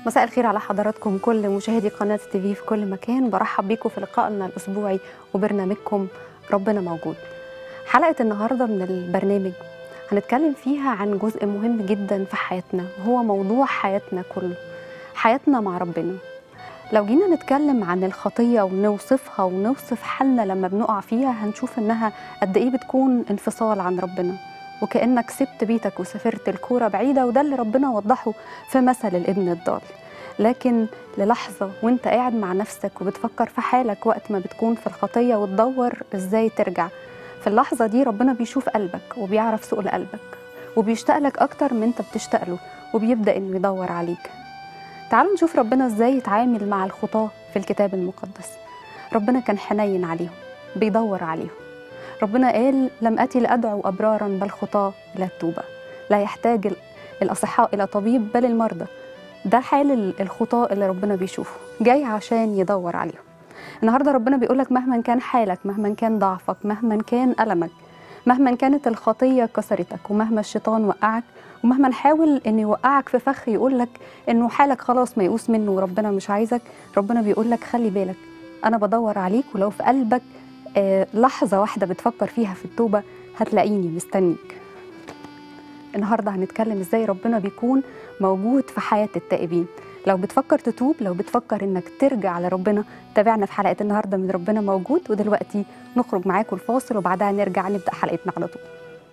مساء الخير على حضراتكم كل مشاهدي قناة تي في في كل مكان برحب بيكم في لقائنا الأسبوعي وبرنامجكم ربنا موجود حلقة النهاردة من البرنامج هنتكلم فيها عن جزء مهم جدا في حياتنا وهو موضوع حياتنا كله حياتنا مع ربنا لو جينا نتكلم عن الخطية ونوصفها ونوصف حالنا لما بنقع فيها هنشوف إنها قد إيه بتكون انفصال عن ربنا وكأنك سبت بيتك وسافرت الكورة بعيدة وده اللي ربنا وضحه في مثل الابن الضال لكن للحظة وانت قاعد مع نفسك وبتفكر في حالك وقت ما بتكون في الخطية وتدور ازاي ترجع في اللحظة دي ربنا بيشوف قلبك وبيعرف سؤل قلبك وبيشتاق لك أكتر من انت بتشتاق له وبيبدأ انه يدور عليك تعالوا نشوف ربنا ازاي يتعامل مع الخطاة في الكتاب المقدس ربنا كان حنين عليهم بيدور عليهم ربنا قال لم أتي لأدعو أبرارا بل خطاة إلى التوبة لا يحتاج الأصحاء إلى طبيب بل المرضى ده حال الخطاة اللي ربنا بيشوفه جاي عشان يدور عليهم النهارده ربنا بيقولك مهما كان حالك مهما كان ضعفك مهما كان ألمك مهما كانت الخطية كسرتك ومهما الشيطان وقعك ومهما حاول انه يوقعك في فخ يقولك انه حالك خلاص ميؤوس منه وربنا مش عايزك ربنا بيقولك خلي بالك انا بدور عليك ولو في قلبك آه لحظة واحدة بتفكر فيها في التوبة هتلاقيني مستنيك النهاردة هنتكلم ازاي ربنا بيكون موجود في حياة التائبين لو بتفكر تتوب لو بتفكر انك ترجع لربنا تابعنا في حلقة النهاردة من ربنا موجود ودلوقتي نخرج معاكم الفاصل وبعدها نرجع نبدأ حلقتنا على طول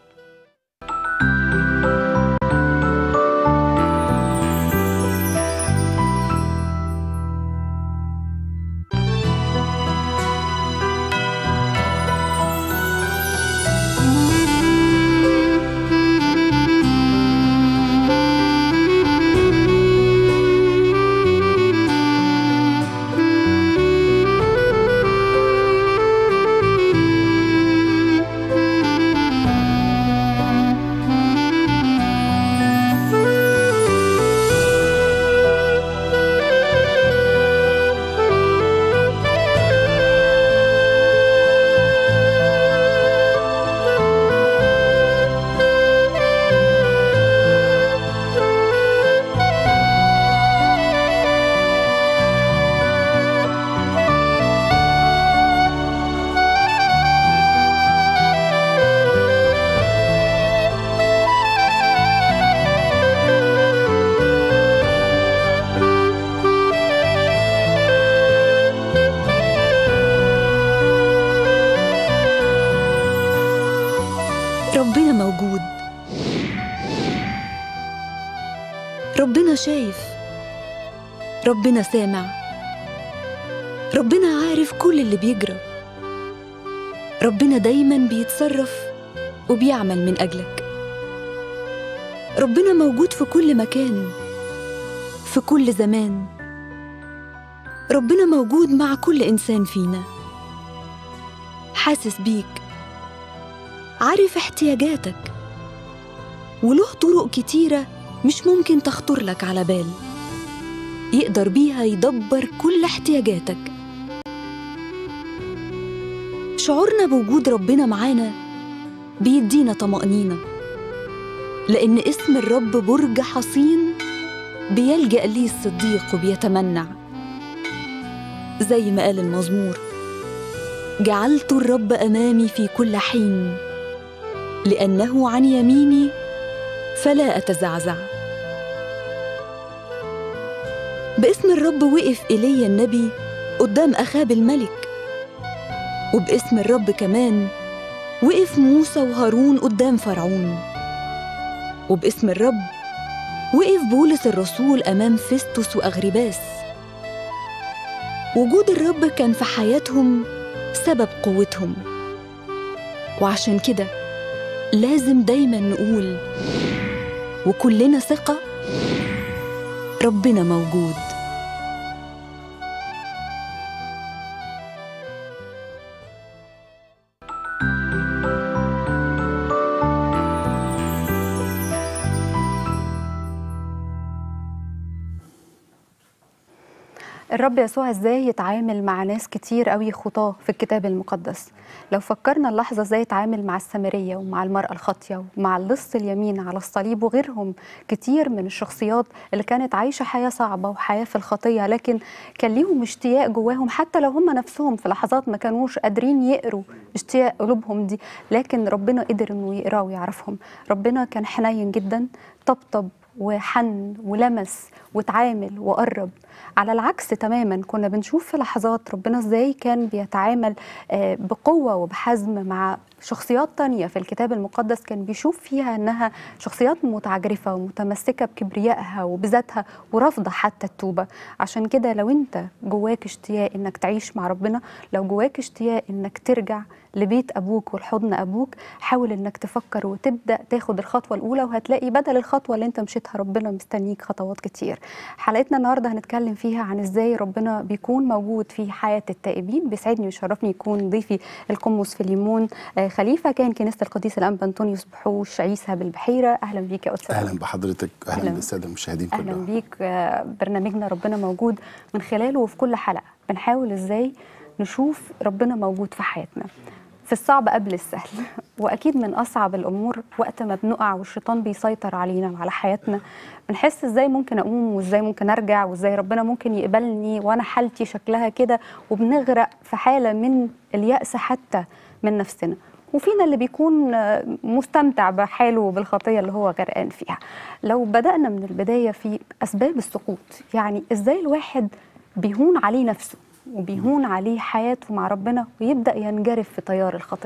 ربنا موجود ربنا شايف ربنا سامع ربنا عارف كل اللي بيجرى ربنا دايما بيتصرف وبيعمل من أجلك ربنا موجود في كل مكان في كل زمان ربنا موجود مع كل إنسان فينا حاسس بيك عارف احتياجاتك وله طرق كتيرة مش ممكن تخطر لك على بال يقدر بيها يدبر كل احتياجاتك شعورنا بوجود ربنا معانا بيدينا طمأنينة لأن اسم الرب برج حصين بيلجأ ليه الصديق وبيتمنع زي ما قال المزمور جعلت الرب أمامي في كل حين لانه عن يميني فلا اتزعزع باسم الرب وقف ايليا النبي قدام اخاب الملك وباسم الرب كمان وقف موسى وهارون قدام فرعون وباسم الرب وقف بولس الرسول امام فيستوس واغرباس وجود الرب كان في حياتهم سبب قوتهم وعشان كده لازم دايما نقول وكلنا ثقة ربنا موجود الرب يسوع ازاي يتعامل مع ناس كتير قوي خطاه في الكتاب المقدس لو فكرنا اللحظة ازاي يتعامل مع السامرية ومع المرأة الخاطية ومع اللص اليمين على الصليب وغيرهم كتير من الشخصيات اللي كانت عايشة حياة صعبة وحياة في الخطية لكن كان ليهم اشتياق جواهم حتى لو هم نفسهم في لحظات ما كانوش قادرين يقروا اشتياق قلوبهم دي لكن ربنا قدر انه يقراه ويعرفهم ربنا كان حنين جدا طبطب وحن ولمس وتعامل وقرب على العكس تماما كنا بنشوف في لحظات ربنا ازاي كان بيتعامل آه، بقوة وبحزم مع شخصيات تانية في الكتاب المقدس كان بيشوف فيها انها شخصيات متعجرفة ومتمسكة بكبريائها وبذاتها ورافضة حتى التوبة عشان كده لو انت جواك اشتياق انك تعيش مع ربنا لو جواك اشتياق انك ترجع لبيت ابوك والحضن ابوك حاول انك تفكر وتبدا تاخد الخطوه الاولى وهتلاقي بدل الخطوه اللي انت مشيتها ربنا مستنيك خطوات كتير حلقتنا النهارده هنتكلم فيها عن ازاي ربنا بيكون موجود في حياه التائبين بيسعدني ويشرفني يكون ضيفي القمص في الليمون آه، خليفه كان كنيسه القديس الانبا انطونيوس بحوش عيسى بالبحيره اهلا بيك يا استاذ اهلا بحضرتك اهلا, أهلاً. بالساده المشاهدين اهلا كلهم بيك آه، برنامجنا ربنا موجود من خلاله وفي كل حلقه بنحاول ازاي نشوف ربنا موجود في حياتنا في الصعب قبل السهل واكيد من اصعب الامور وقت ما بنقع والشيطان بيسيطر علينا وعلى حياتنا بنحس ازاي ممكن اقوم وازاي ممكن ارجع وازاي ربنا ممكن يقبلني وانا حالتي شكلها كده وبنغرق في حاله من اليأس حتى من نفسنا وفينا اللي بيكون آه، مستمتع بحاله وبالخطيه اللي هو غرقان فيها لو بدأنا من البدايه في اسباب السقوط يعني ازاي الواحد بيهون عليه نفسه وبيهون عليه حياته مع ربنا ويبدأ ينجرف في تيار الخطيه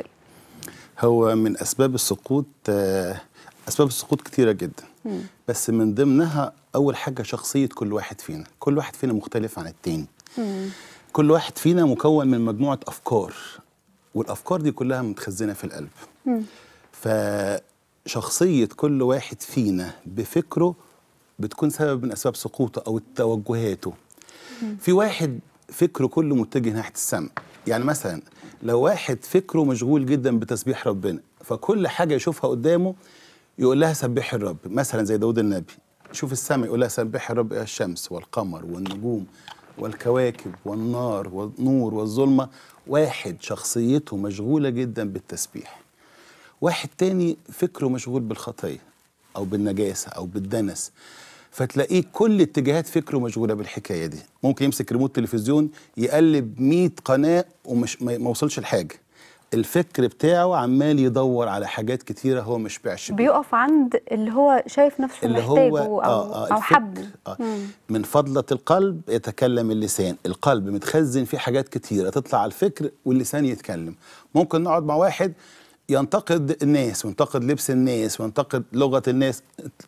هو من اسباب السقوط آه، اسباب السقوط كتيره جدا بس من ضمنها اول حاجه شخصيه كل واحد فينا كل واحد فينا مختلف عن التاني كل واحد فينا مكون من مجموعه افكار والافكار دي كلها متخزنه في القلب فشخصيه كل واحد فينا بفكره بتكون سبب من اسباب سقوطه او توجهاته في واحد فكره كله متجه ناحيه السماء يعني مثلا لو واحد فكره مشغول جدا بتسبيح ربنا فكل حاجه يشوفها قدامه يقول لها سبحي الرب مثلا زي داود النبي يشوف السماء يقول لها سبحي الرب يا الشمس والقمر والنجوم والكواكب والنار والنور والظلمه واحد شخصيته مشغوله جدا بالتسبيح واحد تاني فكره مشغول بالخطيه او بالنجاسه او بالدنس فتلاقيه كل اتجاهات فكره مشغوله بالحكايه دي ممكن يمسك ريموت تلفزيون يقلب 100 قناه ومش ما ما وصلش لحاجه الفكر بتاعه عمال يدور على حاجات كتيره هو مش بيعش بيها. بيقف عند اللي هو شايف نفسه اللي محتاجه هو او او الفكر. حبه آه. مم. من فضلة القلب يتكلم اللسان القلب متخزن فيه حاجات كتيرة تطلع على الفكر واللسان يتكلم ممكن نقعد مع واحد ينتقد الناس وينتقد لبس الناس وينتقد لغة الناس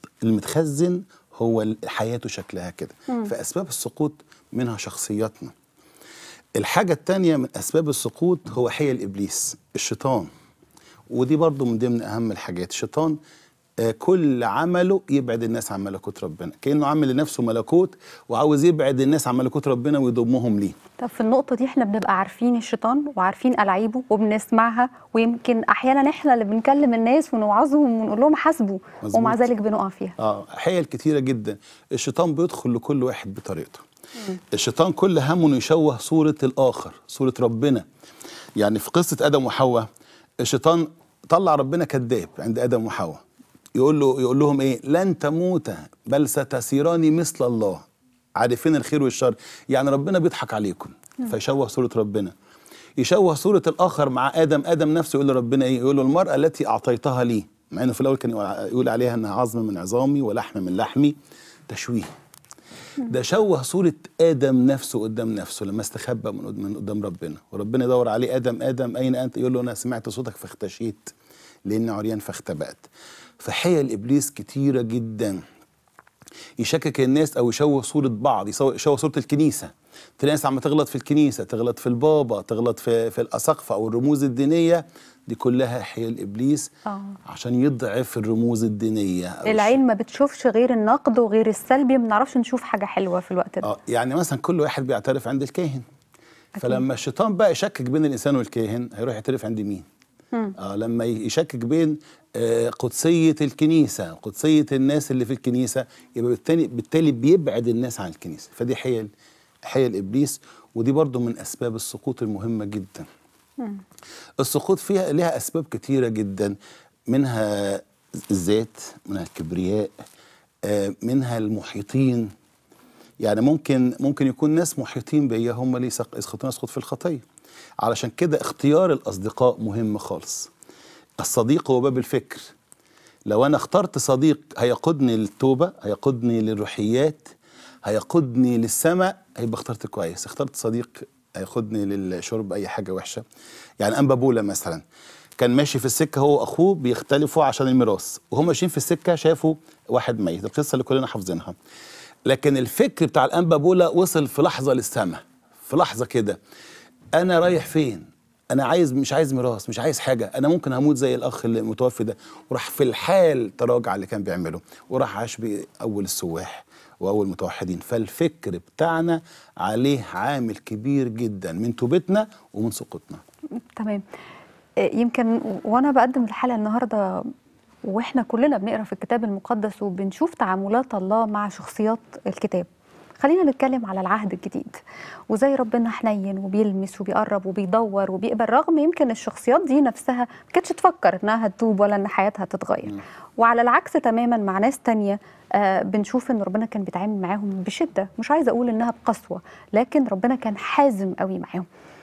المتخزن هو ال- حياته شكلها كده فأسباب السقوط منها شخصياتنا الحاجة التانية من أسباب السقوط هو حيل إبليس الشيطان ودي برضو من ضمن أهم الحاجات الشيطان آه، كل عمله يبعد الناس عن ملكوت ربنا كأنه عامل لنفسه ملكوت وعاوز يبعد الناس عن ملكوت ربنا ويضمهم ليه طب في النقطة دي احنا بنبقى عارفين الشيطان وعارفين ألاعيبه وبنسمعها ويمكن أحيانا احنا اللي بنكلم الناس ونوعظهم ونقول لهم حاسبوا مظبوط. ومع ذلك بنقع فيها اه حيل كتيرة جدا الشيطان بيدخل لكل واحد بطريقته الشيطان كل همه انه يشوه صورة الآخر صورة ربنا يعني في قصة آدم وحواء الشيطان طلع ربنا كذاب عند آدم وحواء يقول له يقول لهم ايه لن تموتا بل ستسيران مثل الله عارفين الخير والشر يعني ربنا بيضحك عليكم فيشوه صورة ربنا يشوه صورة الآخر مع آدم آدم نفسه يقول لربنا إيه يقول له المرأة التي أعطيتها لي مع إنه في الأول كان يقول- يقول عليها إنها عظم من عظامي ولحم من لحمي تشويه ده شوه صورة آدم نفسه قدام نفسه لما استخبى من قد- من قدام ربنا وربنا يدور عليه آدم آدم أين أنت يقول له أنا سمعت صوتك فاختشيت لأن عريان فاختبأت فحيل إبليس كتيرة جدا يشكك الناس او يشوه صوره بعض يسو- يشوه صوره الكنيسه تلاقي ناس عم تغلط في الكنيسه تغلط في البابا تغلط في في الاساقفه او الرموز الدينيه دي كلها حيل ابليس آه. عشان يضعف الرموز الدينيه أو العين ما بتشوفش غير النقد وغير السلبي ما بنعرفش نشوف حاجة حلوة في الوقت ده اه يعني مثلا كل واحد بيعترف عند الكاهن فلما الشيطان بقى يشكك بين الانسان والكاهن هيروح يعترف عند مين؟ اه لما يشكك بين آه قدسيه الكنيسه قدسيه الناس اللي في الكنيسه يبقى بالتالي بالتالي بيبعد الناس عن الكنيسه فدي حيل حيل ابليس ودي برضو من اسباب السقوط المهمه جدا السقوط فيها لها اسباب كتيره جدا منها الذات منها الكبرياء آه، منها المحيطين يعني ممكن ممكن يكون ناس محيطين بيا هم اللي يسق- يسقطون يسقط في الخطيه علشان كده اختيار الاصدقاء مهم خالص الصديق هو باب الفكر لو انا اخترت صديق هيقودني للتوبه هيقودني للروحيات هيقودني للسماء هيبقى اخترت كويس اخترت صديق هيقودني للشرب اي حاجه وحشه يعني انبا بولا مثلا كان ماشي في السكه هو واخوه بيختلفوا عشان الميراث وهم ماشيين في السكه شافوا واحد ميت القصه اللي كلنا حافظينها لكن الفكر بتاع الانبا بولا وصل في لحظه للسماء في لحظه كده انا رايح فين انا عايز مش عايز ميراث مش عايز حاجه انا ممكن هموت زي الاخ المتوفي ده وراح في الحال تراجع اللي كان بيعمله وراح عاش باول السواح واول المتوحدين فالفكر بتاعنا عليه عامل كبير جدا من توبتنا ومن سقوطنا تمام آه، يمكن وانا بقدم الحلقه النهارده واحنا كلنا بنقرا في الكتاب المقدس وبنشوف تعاملات الله مع شخصيات الكتاب خلينا نتكلم على العهد الجديد وزي ربنا حنين وبيلمس وبيقرب وبيدور وبيقبل رغم يمكن الشخصيات دي نفسها ما كانتش تفكر انها تتوب ولا ان حياتها تتغير وعلى العكس تماما مع ناس تانية آه بنشوف ان ربنا كان بيتعامل معاهم بشده مش عايزه اقول انها بقسوه لكن ربنا كان حازم قوي معاهم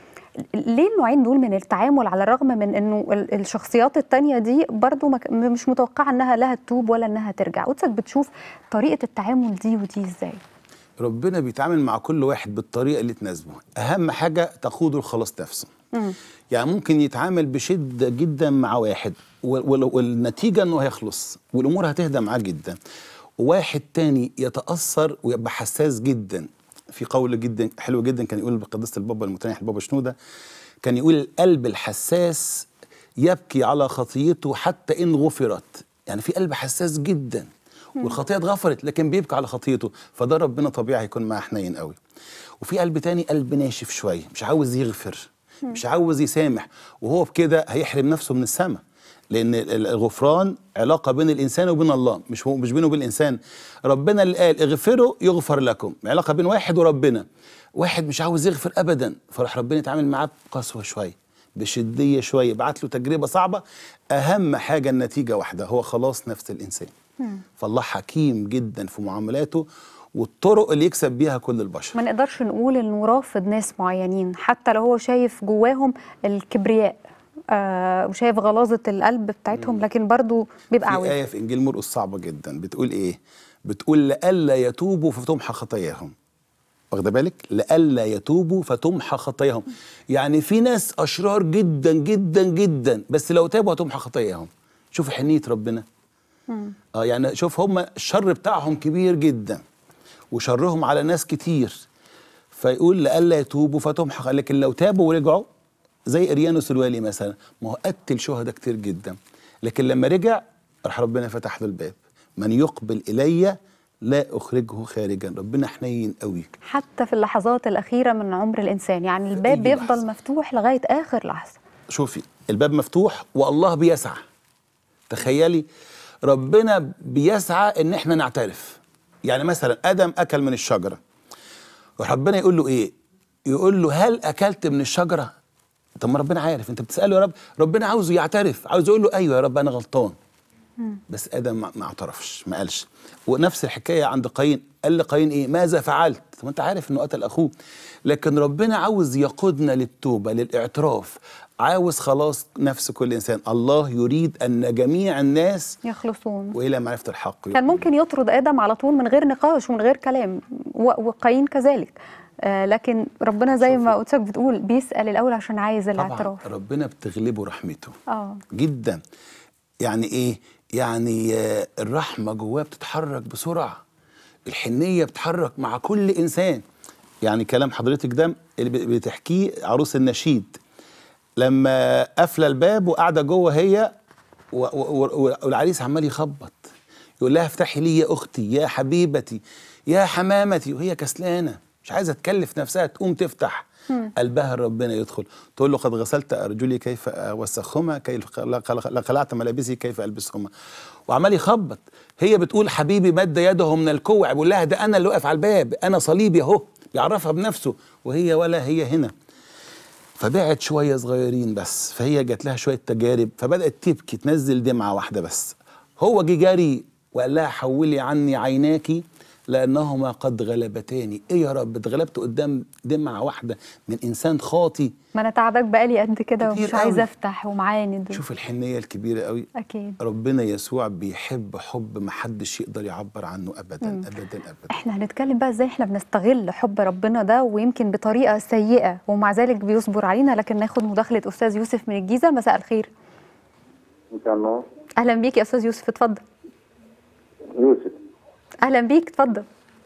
ليه النوعين دول من التعامل على الرغم من انه ال- الشخصيات التانية دي برضو ما ك- مش متوقعة انها لا تتوب ولا انها ترجع قدسك بتشوف طريقة التعامل دي ودي ازاي ربنا بيتعامل مع كل واحد بالطريقه اللي تناسبه اهم حاجه تقوده الخلاص نفسه يعني ممكن يتعامل بشده جدا مع واحد وال- وال- والنتيجه انه هيخلص والامور هتهدى معاه جدا وواحد تاني يتاثر ويبقى حساس جدا في قول جدا حلو جدا كان يقول بقداسه البابا المتنيح البابا شنوده كان يقول القلب الحساس يبكي على خطيته حتى ان غفرت يعني في قلب حساس جدا والخطيه اتغفرت لكن بيبكي على خطيته فده ربنا طبيعي هيكون معاه حنين قوي وفي قلب تاني قلب ناشف شويه مش عاوز يغفر مش عاوز يسامح وهو بكده هيحرم نفسه من السماء لان ال- الغفران علاقه بين الانسان وبين الله مش هو مش بينه وبين الانسان ربنا اللي قال اغفروا يغفر لكم علاقه بين واحد وربنا واحد مش عاوز يغفر ابدا فراح ربنا يتعامل معاه بقسوه شويه بشديه شويه بعت له تجربه صعبه اهم حاجه النتيجه واحده هو خلاص نفس الانسان فالله حكيم جدا في معاملاته والطرق اللي يكسب بيها كل البشر ما نقدرش نقول انه رافض ناس معينين حتى لو هو شايف جواهم الكبرياء آه وشايف غلاظة القلب بتاعتهم لكن برضو بيبقى في عاوز آية في إنجيل مرقس صعبة جدا بتقول إيه؟ بتقول لئلا يتوبوا فتمحى خطاياهم واخده بالك؟ لئلا يتوبوا فتمحى خطاياهم يعني في ناس أشرار جدا جدا جدا بس لو تابوا هتمحى خطاياهم شوف حنية ربنا اه يعني شوف هم الشر بتاعهم كبير جدا وشرهم على ناس كتير فيقول لئلا يتوبوا فتمحى خ- لكن لو تابوا ورجعوا زي اريانوس الوالي مثلا ما هو قتل شهداء كتير جدا لكن لما رجع راح ربنا فتح له الباب من يقبل الي لا اخرجه خارجا ربنا حنين قوي حتى في اللحظات الأخيرة من عمر الإنسان يعني الباب أي بيفضل لحظة. مفتوح لغاية آخر لحظة شوفي الباب مفتوح والله بيسعى تخيلي ربنا بيسعى ان احنا نعترف يعني مثلا ادم اكل من الشجره وربنا يقول له ايه يقول له هل اكلت من الشجره طب ما ربنا عارف انت بتساله يا رب ربنا عاوزه يعترف عاوز يقول له ايوه يا رب انا غلطان بس ادم ما- ما اعترفش ما قالش ونفس الحكايه عند قايين قال لقايين ايه ماذا فعلت طب انت عارف انه قتل اخوه لكن ربنا عاوز يقودنا للتوبه للاعتراف عاوز خلاص نفس كل انسان الله يريد ان جميع الناس يخلصون والى معرفه الحق كان ممكن يطرد آدم على طول من غير نقاش ومن غير كلام و- وقايين كذلك آه لكن ربنا زي ما قدسك بتقول بيسأل الأول عشان عايز طبعا الاعتراف ربنا بتغلبه رحمته اه جدا يعني ايه يعني آه، الرحمه جواه بتتحرك بسرعه الحنيه بتتحرك مع كل انسان يعني كلام حضرتك ده اللي ب- بتحكيه عروس النشيد لما قافله الباب وقاعده جوه هي و- و- و- والعريس عمال يخبط يقول لها افتحي لي يا اختي يا حبيبتي يا حمامتي وهي كسلانه مش عايزه تكلف نفسها تقوم تفتح قلبها ربنا يدخل تقول له قد غسلت ارجلي كيف اوسخهما كيف لقلعت ملابسي كيف البسهما وعمال يخبط هي بتقول حبيبي مد يده من الكوع بيقول لها ده انا اللي واقف على الباب انا صليبي اهو يعرفها بنفسه وهي ولا هي هنا فبعد شويه صغيرين بس فهي جات لها شويه تجارب فبدات تبكي تنزل دمعه واحده بس هو جه جري وقال لها حولي عني عيناكي لانهما قد غلبتاني ايه يا رب اتغلبت قدام دمعه واحده من انسان خاطي ما انا تعبك بقالي قد كده كتير ومش عايزه قوي. افتح ومعاند شوف الحنيه الكبيره قوي اكيد ربنا يسوع بيحب حب محدش يقدر يعبر عنه ابدا ابدا ابدا احنا هنتكلم بقى ازاي احنا بنستغل حب ربنا ده ويمكن بطريقه سيئه ومع ذلك بيصبر علينا لكن ناخد مداخله استاذ يوسف من الجيزه مساء الخير ان شاء الله اهلا بيك يا استاذ يوسف اتفضل يوسف اهلا بيك اتفضل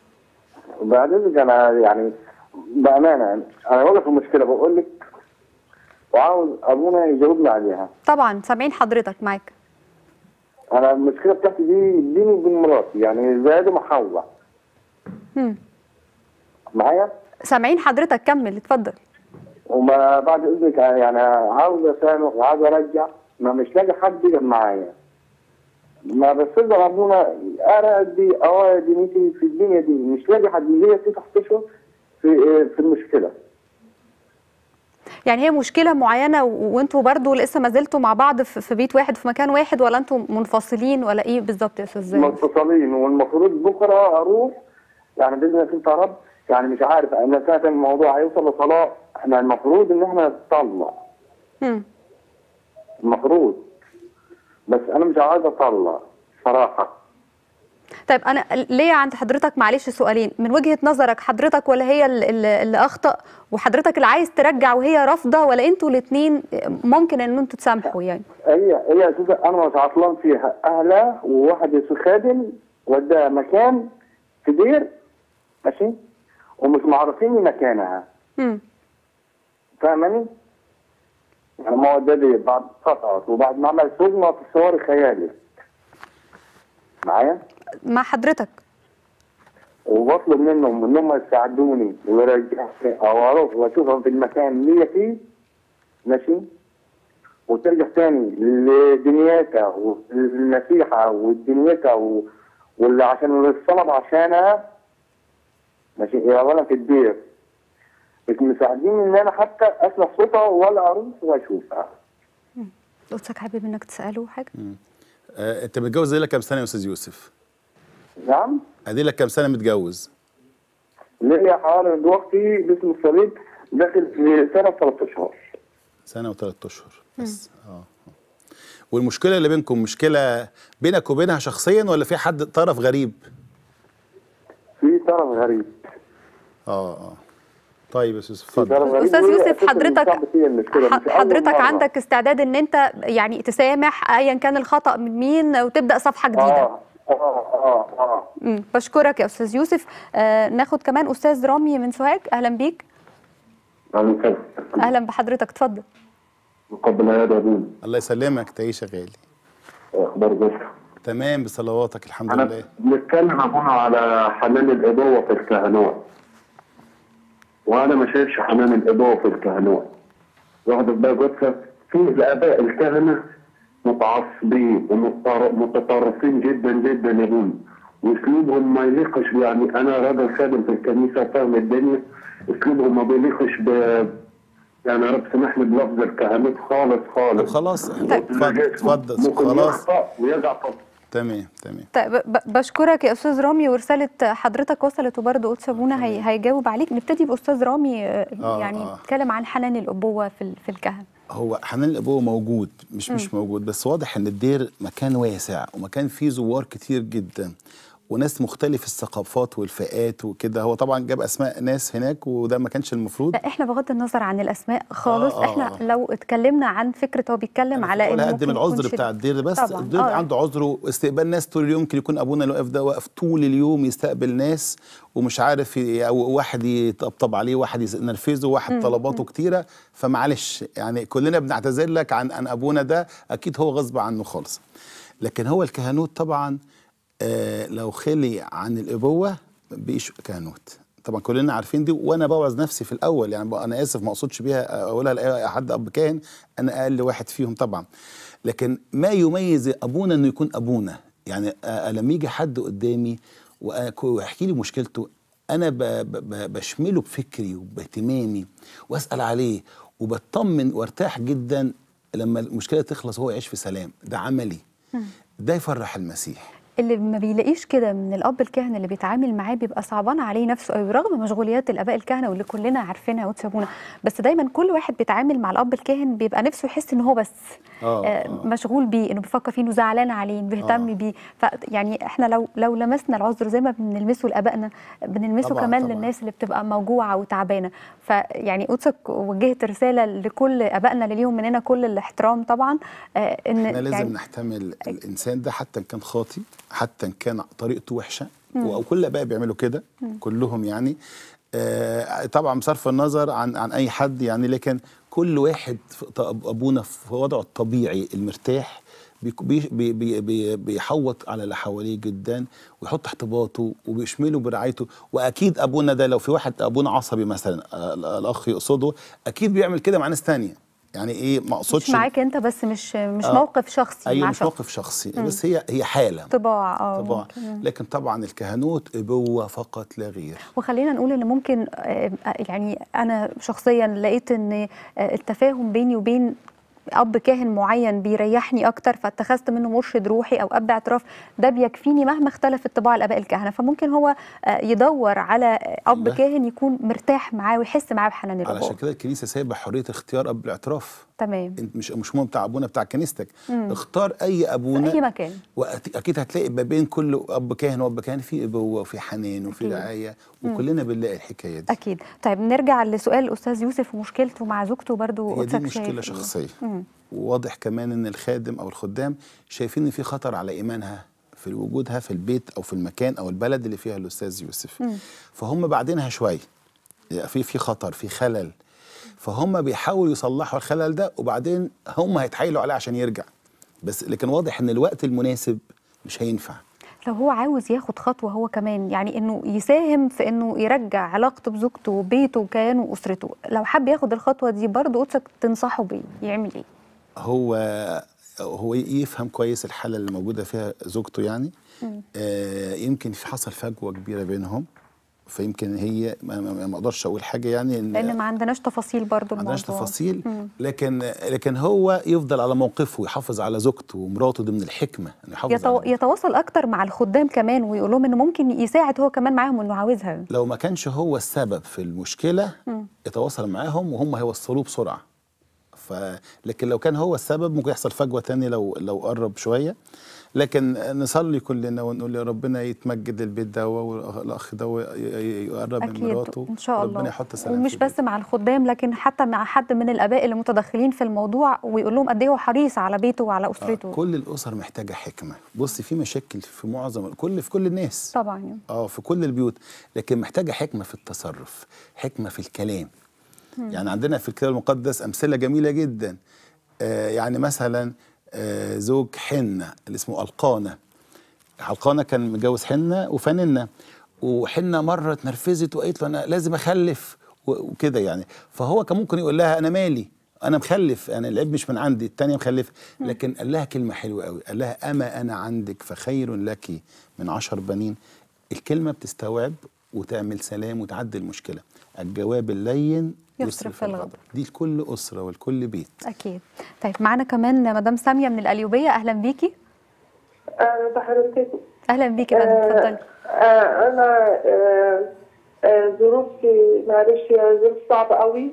بعد اذنك انا يعني بامانه يعني انا واقف في مشكله بقول لك وعاوز ابونا يجاوبني عليها طبعا سامعين حضرتك معاك انا المشكله بتاعتي دي بيني وبين مراتي يعني زي ادم وحواء هم. معايا سامعين حضرتك كمل اتفضل وما بعد اذنك يعني عاوز اسامح وعاوز ارجع ما مش لاقي حد يقف معايا ما بستقدر ابونا ارى دي اه دنيتي في الدنيا دي مش لاقي حد ليا تسع اشهر في في المشكله يعني هي مشكله معينه و- وانتوا برضو لسه ما زلتوا مع بعض في في بيت واحد في مكان واحد ولا انتوا منفصلين ولا ايه بالظبط يا استاذ زاهد؟ متصلين والمفروض بكره اروح يعني باذن الله انت يا رب يعني مش عارف انا ساعه الموضوع هيوصل لطلاق احنا المفروض ان احنا نطلق هم. المفروض بس انا مش عايز اطلق صراحه طيب انا ليه عند حضرتك معلش سؤالين من وجهه نظرك حضرتك ولا هي ال- ال- اللي اخطا وحضرتك اللي عايز ترجع وهي رافضه ولا انتوا الاثنين ممكن ان انتوا تسامحوا يعني هي هي اساسا انا مش عطلان فيها اهلها وواحد اسمه خادم وداها مكان كبير ماشي ومش معرفين مكانها هم. فاهماني؟ يعني ما هو ده دي بعد قطعت وبعد ما عمل صدمه في صور خيالي معايا؟ مع حضرتك وبطلب منهم انهم يساعدوني ويرجعوني او اروح واشوفهم في المكان اللي هي فيه ماشي وترجع تاني لدنيتها والنصيحه ودنيتها و... واللي عشان الصلب عشانها ماشي هي اولا في الدير مش مساعدين ان انا حتى اسمع صوتها ولا اروح واشوفها قدسك حابب انك تساله حاجه آه انت متجوز لك كام سنه يا استاذ يوسف نعم ادي لك كام سنه متجوز ليا حوالي دلوقتي باسم الصليب داخل في سنه 13 شهور سنه وثلاث اشهر بس اه آه. والمشكله اللي بينكم مشكله بينك وبينها شخصيا ولا في حد طرف غريب في طرف غريب اه اه طيب يا استاذ في اتفضل طرف غريب استاذ وهي يوسف أساساً حضرتك صعب فيها المشكلة، مش ح- أول حضرتك مرة. عندك استعداد ان انت يعني تسامح ايا كان الخطا من مين وتبدا صفحه جديده اه اه اه اه مم. بشكرك يا استاذ يوسف آه ناخد كمان استاذ رامي من سوهاج اهلا بيك اهلا بحضرتك اتفضل قبل هذا دون الله يسلمك تعيش يا غالي اخبار جدا تمام بصلواتك الحمد انا لله بنتكلم هنا على حنان الابوه في الكهنوت وانا ما شايفش حنان الابوه في الكهنوت واخد بالك جثه في الاباء الكهنه متعصبين ومتطرفين جدا جدا يا بني واسلوبهم ما يليقش يعني انا راجل خادم في الكنيسه فاهم الدنيا اسلوبهم ما بيليقش ب يعني يا رب سامحني بلفظ الكهنوت خالص طب خالص خلاص طيب. اتفضل اتفضل ممكن خلاص يخطأ ويقع في تمام تمام طيب ب- بشكرك يا استاذ رامي ورساله حضرتك وصلت وبرضه قدس ابونا هي هيجاوب عليك نبتدي باستاذ رامي آه، آه، يعني آه. نتكلم عن حنان الابوه في ال- في الكهنه هو حنان الابوه موجود مش مش موجود بس واضح ان الدير مكان واسع ومكان فيه زوار كتير جدا وناس مختلف الثقافات والفئات وكده هو طبعا جاب اسماء ناس هناك وده ما كانش المفروض لا احنا بغض النظر عن الاسماء خالص آه، آه، احنا آه. لو اتكلمنا عن فكره هو بيتكلم على ولا انه قدم ممكن العذر يكون بتاع شد- الدير بس طبعاً، الدير آه. عنده عذر واستقبال ناس طول اليوم ممكن يكون ابونا اللي واقف ده واقف طول اليوم يستقبل ناس ومش عارف ي- او واحد يطبطب عليه واحد ينرفزه واحد طلباته كتيره فمعلش يعني كلنا بنعتذر لك عن ان ابونا ده اكيد هو غصب عنه خالص لكن هو الكهنوت طبعا آه لو خلي عن الابوه بيش كهنوت طبعا كلنا عارفين دي وانا بوعظ نفسي في الاول يعني بقى انا اسف ما اقصدش بيها اقولها لاي حد اب كاهن انا اقل واحد فيهم طبعا لكن ما يميز ابونا انه يكون ابونا يعني آه لما يجي حد قدامي وأك- ويحكي لي مشكلته انا ب ب ب بشمله بفكري وباهتمامي واسال عليه وبطمن وارتاح جدا لما المشكله تخلص وهو يعيش في سلام ده عملي ده يفرح المسيح اللي ما بيلاقيش كده من الاب الكاهن اللي بيتعامل معاه بيبقى صعبان عليه نفسه قوي رغم مشغوليات الاباء الكهنه واللي كلنا عارفينها وتسابونا بس دايما كل واحد بيتعامل مع الاب الكاهن بيبقى نفسه يحس ان هو بس آه، آه آه. مشغول بيه انه بيفكر فيه انه زعلان عليه إنه بيهتم آه. بيه ف يعني احنا لو لو لمسنا العذر زي ما بنلمسه لابائنا بنلمسه طبعاً، كمان طبعاً. للناس اللي بتبقى موجوعه وتعبانه فيعني قدسك وجهت رساله لكل ابائنا اللي ليهم مننا كل الاحترام طبعا آه ان احنا لازم يعني نحتمل الانسان ده حتى ان كان خاطي حتى ان كان طريقته وحشه وكل الاباء بيعملوا كده كلهم يعني آه طبعا بصرف النظر عن عن اي حد يعني لكن كل واحد في- ط- ابونا في وضعه الطبيعي المرتاح بيك- بي بي بي بي بيحوط على اللي حواليه جدا ويحط احتباطه وبيشمله برعايته واكيد ابونا ده لو في واحد ابونا عصبي مثلا آه، الاخ يقصده اكيد بيعمل كده مع ناس تانية يعني ايه ما اقصدش مش معاك انت بس مش مش آه. موقف شخصي ايوه مع مش شخص موقف شخصي بس هي هي حاله طباع اه طبعا ممكن. لكن طبعا الكهنوت ابوه فقط لا غير وخلينا نقول ان ممكن آه، يعني انا شخصيا لقيت ان آه، التفاهم بيني وبين اب كاهن معين بيريحني اكتر فاتخذت منه مرشد روحي او اب اعتراف ده بيكفيني مهما اختلفت طباع الاباء الكهنه فممكن هو آه، يدور على اب أيوة. كاهن يكون مرتاح معاه ويحس معاه بحنان علشان الابوه كده الكنيسه سايبه حريه اختيار اب الاعتراف تمام انت مش مش مهم بتاع ابونا بتاع كنيستك اختار اي ابونا في اي مكان واكيد هتلاقي ما بين كل اب كاهن واب كاهن في ابوه وفي حنان وفي أكيد. رعايه وكلنا بنلاقي الحكايه دي اكيد طيب نرجع لسؤال الاستاذ يوسف ومشكلته مع زوجته برضو هي دي قدسك مشكله شايف إيه؟ شخصيه مم. وواضح كمان ان الخادم او الخدام شايفين ان في خطر على ايمانها في وجودها في البيت او في المكان او البلد اللي فيها الاستاذ يوسف فهم بعدينها شويه يعني في في خطر في خلل فهم بيحاولوا يصلحوا الخلل ده وبعدين هم هيتحايلوا عليه عشان يرجع بس لكن واضح ان الوقت المناسب مش هينفع لو هو عاوز ياخد خطوة هو كمان يعني انه يساهم في انه يرجع علاقته بزوجته وبيته وكيانه واسرته لو حب ياخد الخطوة دي برضه قدسك تنصحه بيه يعمل ايه هو هو يفهم كويس الحاله اللي موجوده فيها زوجته يعني آه يمكن في حصل فجوه كبيره بينهم فيمكن هي ما- ما ما اقدرش اقول حاجه يعني ان لان ما عندناش تفاصيل برضه ما عندناش الموضوع تفاصيل لكن لكن هو يفضل على موقفه ويحافظ على زوجته ومراته دي من الحكمه انه يحافظ يتو... على يتواصل اكتر مع الخدام كمان ويقول لهم انه ممكن يساعد هو كمان معاهم انه عاوزها لو ما كانش هو السبب في المشكله يتواصل معاهم وهم هيوصلوه بسرعه ف لكن لو كان هو السبب ممكن يحصل فجوه تاني لو لو قرب شويه لكن نصلي كلنا ونقول يا ربنا يتمجد البيت ده والاخ ده ي- ي- يقرب من اكيد مراته ان شاء الله ربنا يحط سلام ومش في بس البيت. مع الخدام لكن حتى مع حد من الاباء اللي متدخلين في الموضوع ويقول لهم قد ايه هو حريص على بيته وعلى اسرته آه كل الاسر محتاجه حكمه بصي في مشاكل في معظم كل في كل الناس طبعا يعني. اه في كل البيوت لكن محتاجه حكمه في التصرف حكمه في الكلام يعني عندنا في الكتاب المقدس امثله جميله جدا آه يعني مثلا آه زوج حنه اللي اسمه القانه القانه كان متجوز حنه وفننه وحنه مره اتنرفزت وقالت له انا لازم اخلف و- وكده يعني فهو كان ممكن يقول لها انا مالي انا مخلف انا العيب مش من عندي التانية مخلفه لكن قال لها كلمه حلوه قوي قال لها اما انا عندك فخير لك من عشر بنين الكلمه بتستوعب وتعمل سلام وتعدي المشكله الجواب اللين يصرف الغضب. دي لكل اسره ولكل بيت اكيد طيب معانا كمان مدام ساميه من القليوبيه اهلا بيكي أنا بحضرتك اهلا بيكي مدام اتفضلي آه، أنا آه، آه، ظروفي معلش هي ظروف صعبة قوي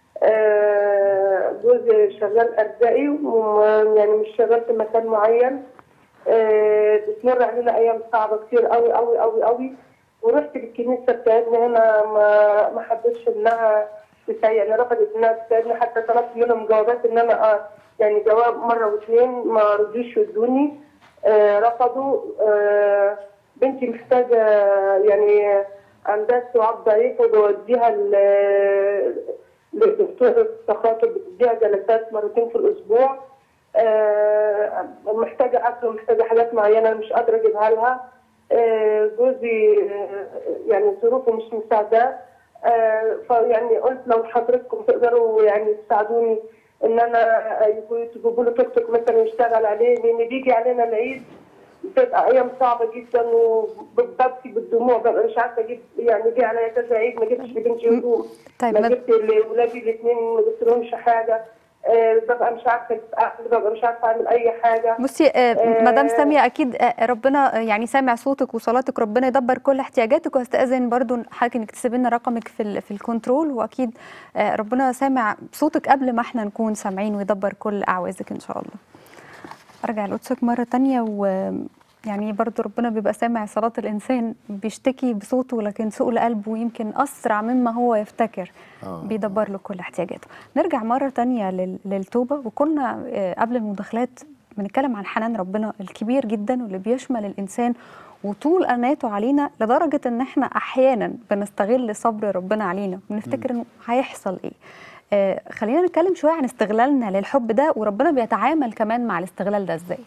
آه، جوزي شغال أرزاقي وم- يعني مش شغال في مكان معين آه، بتمر علينا أيام صعبة كتير قوي قوي قوي قوي ورحت للكنيسة بتاعتنا هنا ما ما حبتش إنها تساعد يعني رفضت إنها تساعدني حتى طلبت منهم جوابات إن أنا آه، يعني جواب مرة واثنين ما رضيوش يدوني آه، رفضوا آه، بنتي محتاجة يعني عندها استيعاب ضعيف وبوديها ل- لدكتور التخاطب بتديها جلسات مرتين في الأسبوع آه، محتاجة أكل ومحتاجة حاجات معينة مش قادرة أجيبها لها آه، جوزي آه، يعني ظروفه مش مساعدة آه، فيعني قلت لو حضرتكم تقدروا يعني تساعدوني ان انا يجوا- تجيبوا له توك توك مثلا يشتغل عليه لان بيجي علينا العيد بتبقى ايام صعبه جدا وببكي بالدموع ببقى مش عارفه اجيب يعني جه عليا كذا عيد ما جبتش لبنتي هدوم طيب ما ما- جبت لاولادي الاثنين ما جبت لهمش حاجه آه، ببقى مش عارفه أكل، ببقى مش عارفه اعمل اي حاجه بصي آه، آه، مدام سامية أكيد آه، ربنا آه، يعني سامع صوتك وصلاتك ربنا يدبر كل احتياجاتك وهستأذن برضو حضرتك إنك تسيب لنا رقمك في ال- في الكنترول وأكيد آه، ربنا سامع صوتك قبل ما احنا نكون سامعين ويدبر كل أعوازك إن شاء الله. أرجع لقدسك مرة تانية و يعني برضو ربنا بيبقى سامع صلاة الإنسان بيشتكي بصوته لكن سؤل قلبه يمكن أسرع مما هو يفتكر آه. بيدبر له كل احتياجاته نرجع مرة تانية لل- للتوبة وكنا آه، قبل المداخلات بنتكلم عن حنان ربنا الكبير جدا واللي بيشمل الإنسان وطول أناته علينا لدرجة إن إحنا أحيانا بنستغل صبر ربنا علينا بنفتكر إنه هيحصل إيه آه خلينا نتكلم شوية عن استغلالنا للحب ده وربنا بيتعامل كمان مع الاستغلال ده إزاي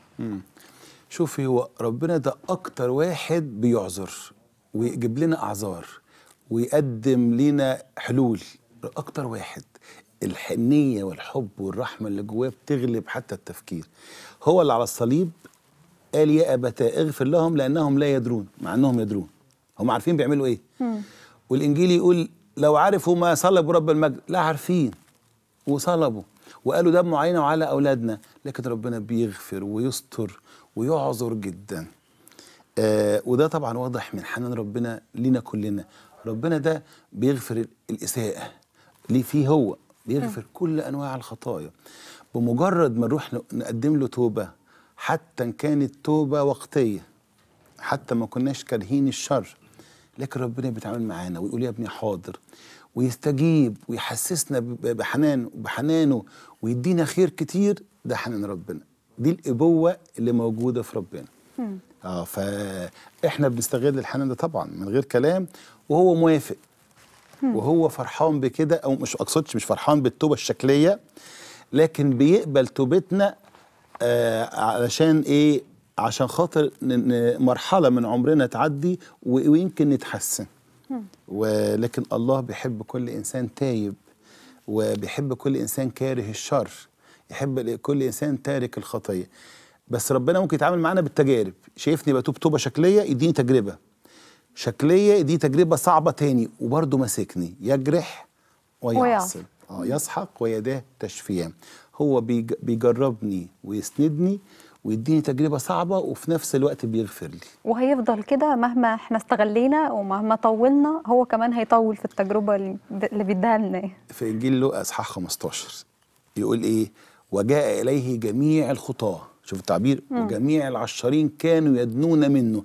شوفي هو ربنا ده اكتر واحد بيعذر ويجيب لنا اعذار ويقدم لنا حلول اكتر واحد الحنيه والحب والرحمه اللي جواه بتغلب حتى التفكير هو اللي على الصليب قال يا ابتاه اغفر لهم لانهم لا يدرون مع انهم يدرون هم عارفين بيعملوا ايه والانجيل يقول لو عرفوا ما صلبوا رب المجد لا عارفين وصلبوا وقالوا دموا علينا وعلى اولادنا لكن ربنا بيغفر ويستر ويعذر جدا آه وده طبعا واضح من حنان ربنا لينا كلنا ربنا ده بيغفر ال- الاساءه ليه فيه هو بيغفر كل انواع الخطايا بمجرد ما نروح ن- نقدم له توبه حتى ان كانت توبه وقتيه حتى ما كناش كارهين الشر لكن ربنا بيتعامل معانا ويقول يا ابني حاضر ويستجيب ويحسسنا ب- بحنان بحنانه ويدينا خير كتير ده حنان ربنا دي الابوه اللي موجوده في ربنا اه فاحنا بنستغل الحنان ده طبعا من غير كلام وهو موافق وهو فرحان بكده او مش اقصدش مش فرحان بالتوبه الشكليه لكن بيقبل توبتنا آه علشان ايه عشان خاطر ن- ن- مرحله من عمرنا تعدي و- ويمكن نتحسن ولكن الله بيحب كل انسان تايب وبيحب كل انسان كاره الشر يحب كل انسان تارك الخطيه بس ربنا ممكن يتعامل معانا بالتجارب شايفني بتوب توبه شكليه يديني تجربه شكليه دي تجربه صعبه تاني وبرضه ماسكني يجرح ويعصب ويعصب. اه يسحق ويداه تشفيان هو بيج- بيجربني ويسندني ويديني تجربه صعبه وفي نفس الوقت بيغفر لي وهيفضل كده مهما احنا استغلينا ومهما طولنا هو كمان هيطول في التجربة اللي اللي بيديها لنا في انجيل لوقا اصحاح 15 يقول ايه وجاء اليه جميع الخطاه شوف التعبير وجميع العشارين كانوا يدنون منه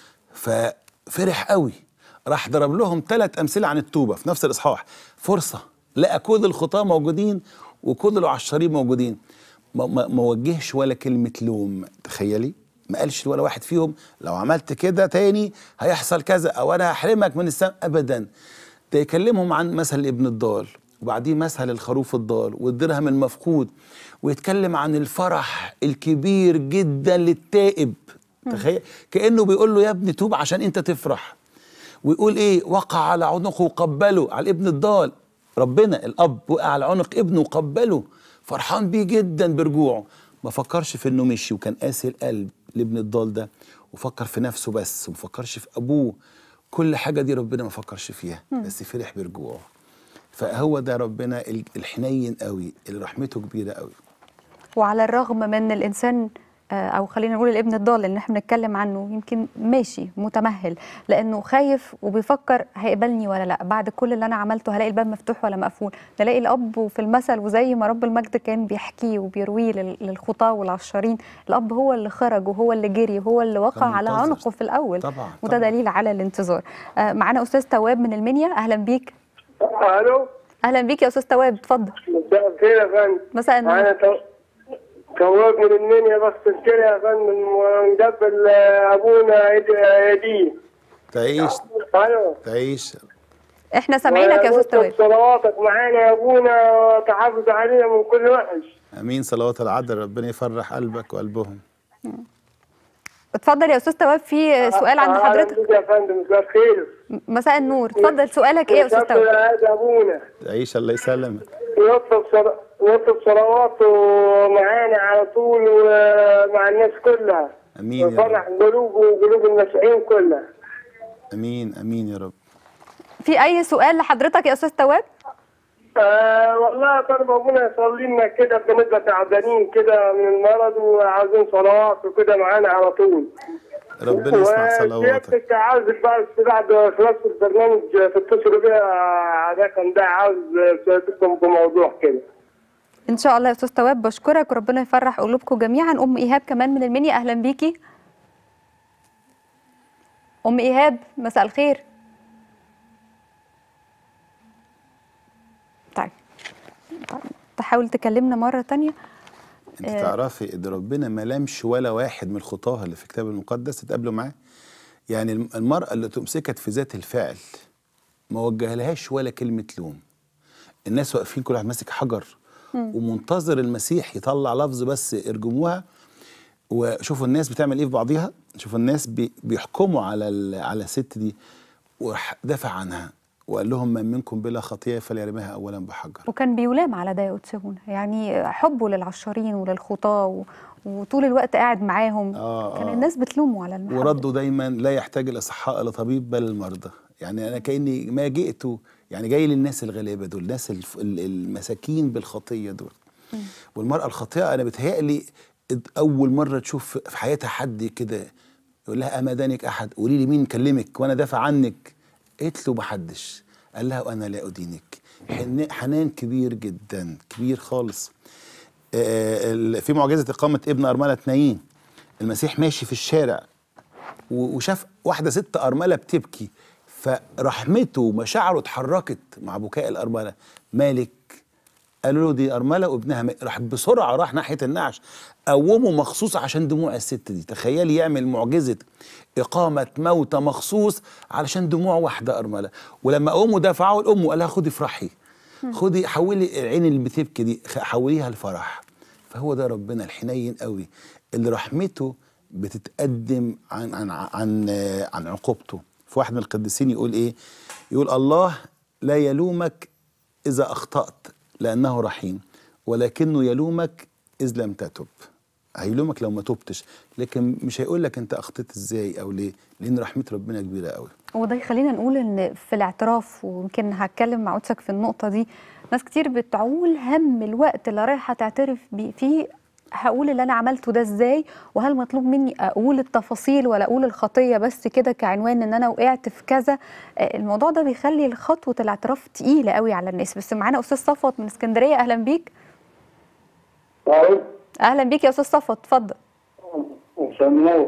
ففرح قوي راح ضرب لهم ثلاث امثله عن التوبه في نفس الاصحاح فرصه لقى كل الخطاه موجودين وكل العشارين موجودين ما, ما, ما وجهش ولا كلمه لوم تخيلي ما قالش ولا واحد فيهم لو عملت كده تاني هيحصل كذا او انا هحرمك من السماء ابدا ده يكلمهم عن مثل ابن الضال وبعديه مثل الخروف الضال والدرهم المفقود ويتكلم عن الفرح الكبير جدا للتائب تخيل كانه بيقول له يا ابني توب عشان انت تفرح ويقول ايه وقع على عنقه وقبله على الابن الضال ربنا الاب وقع على عنق ابنه وقبله فرحان بيه جدا برجوعه ما فكرش في انه مشي وكان قاسي القلب لابن الضال ده وفكر في نفسه بس وما فكرش في ابوه كل حاجه دي ربنا ما فكرش فيها بس فرح برجوعه فهو ده ربنا ال- الحنين قوي اللي رحمته كبيره قوي وعلى الرغم من الانسان آه، او خلينا نقول الابن الضال اللي احنا بنتكلم عنه يمكن ماشي متمهل لانه خايف وبيفكر هيقبلني ولا لا بعد كل اللي انا عملته هلاقي الباب مفتوح ولا مقفول نلاقي الاب وفي المثل وزي ما رب المجد كان بيحكيه وبيرويه لل- للخطاه والعشارين الاب هو اللي خرج وهو اللي جري وهو اللي وقع كان على منتظر. عنقه في الاول طبعا وده طبعا. دليل على الانتظار آه، معانا استاذ تواب من المنيا اهلا بيك الو اهلا بيك يا استاذ تواب اتفضل مساء الخير يا فندم مساء النور انا تو- تواب من المنيا بس الخير يا فندم ونقبل ابونا يد- يديه تعيش الو تعيش احنا سامعينك يا استاذ تواب صلواتك معانا يا ابونا وتحافظ علينا من كل وحش امين صلوات العدل ربنا يفرح قلبك وقلبهم اتفضل يا استاذ تواب في سؤال عند أهلا حضرتك بك يا فندم مساء الخير مساء النور اتفضل سؤالك ايه يا استاذ نقبل تواب هذا ابونا تعيش الله يسلمك يطلب صل... يطلب صلواته معانا على طول ومع الناس كلها امين يا ويفرح رب قلوب وقلوب المسيحيين كلها امين امين يا رب في اي سؤال لحضرتك يا استاذ تواب آه والله طالب ابونا يصلي لنا كده بنبقى تعبانين كده من المرض وعايزين صلوات وكده معانا على طول ربنا يسمع صلواتك وسيادتك عاوز بقى بعد خلاص البرنامج تتصلوا بيها ده كان ده عاوز سيادتكم بموضوع كده ان شاء الله يا استاذ تواب بشكرك وربنا يفرح قلوبكم جميعا ام ايهاب كمان من المنيا اهلا بيكي ام ايهاب مساء الخير طيب طيب، تحاول تكلمنا مره تانية انت تعرفي ان ربنا ما لامش ولا واحد من الخطاه اللي في الكتاب المقدس تتقابلوا معاه يعني الم- المراه اللي تمسكت في ذات الفعل ما وجهلهاش ولا كلمه لوم الناس واقفين كل واحد ماسك حجر ومنتظر المسيح يطلع لفظ بس ارجموها وشوفوا الناس بتعمل ايه في بعضيها شوفوا الناس بي بيحكموا على ال- على الست دي وراح دافع عنها وقال لهم من منكم بلا خطيه فليرميها اولا بحجر وكان بيلام على ده يا أتسابونا يعني حبه للعشارين وللخطاة و... وطول الوقت قاعد معاهم آه، كان آه. الناس بتلومه على المحبة ورده دايما لا يحتاج الاصحاء الى طبيب بل المرضى يعني انا كاني ما جئت يعني جاي للناس الغلابه دول الناس الف- ال- المساكين بالخطيه دول والمراه الخاطئه انا بتهيألي اول مره تشوف في حياتها حد كده يقول لها اما دانك احد قولي لي مين كلمك وانا دافع عنك قالت له محدش قال لها وانا لا ادينك حن- حنان كبير جدا كبير خالص آه، ال- في معجزه اقامه ابن ارمله نايين المسيح ماشي في الشارع و- وشاف واحده ست ارمله بتبكي فرحمته ومشاعره اتحركت مع بكاء الارمله مالك قالوا له دي ارمله وابنها مات. راح بسرعه راح ناحيه النعش قومه مخصوص عشان دموع الست دي تخيلي يعمل معجزه اقامه موتى مخصوص علشان دموع واحده ارمله ولما قوموا دفعوا الام وقال لها خدي افرحي خدي حولي العين اللي بتبكي دي خ- حوليها لفرح فهو ده ربنا الحنين قوي اللي رحمته بتتقدم عن عن عن آه، عن عقوبته في واحد من القديسين يقول ايه يقول الله لا يلومك اذا اخطات لانه رحيم ولكنه يلومك اذ لم تتب هيلومك لو ما تبتش لكن مش هيقول لك انت اخطيت ازاي او ليه لان رحمه ربنا كبيره قوي وده يخلينا نقول ان في الاعتراف ويمكن هتكلم مع قدسك في النقطه دي ناس كتير بتعول هم الوقت اللي رايحه تعترف بيه فيه هقول اللي انا عملته ده ازاي وهل مطلوب مني اقول التفاصيل ولا اقول الخطيه بس كده كعنوان ان انا وقعت في كذا آه، الموضوع ده بيخلي خطوه الاعتراف تقيله قوي على الناس بس معانا استاذ صفوت من اسكندريه اهلا بيك طيب اهلا بيك يا استاذ صفوت اتفضل سموه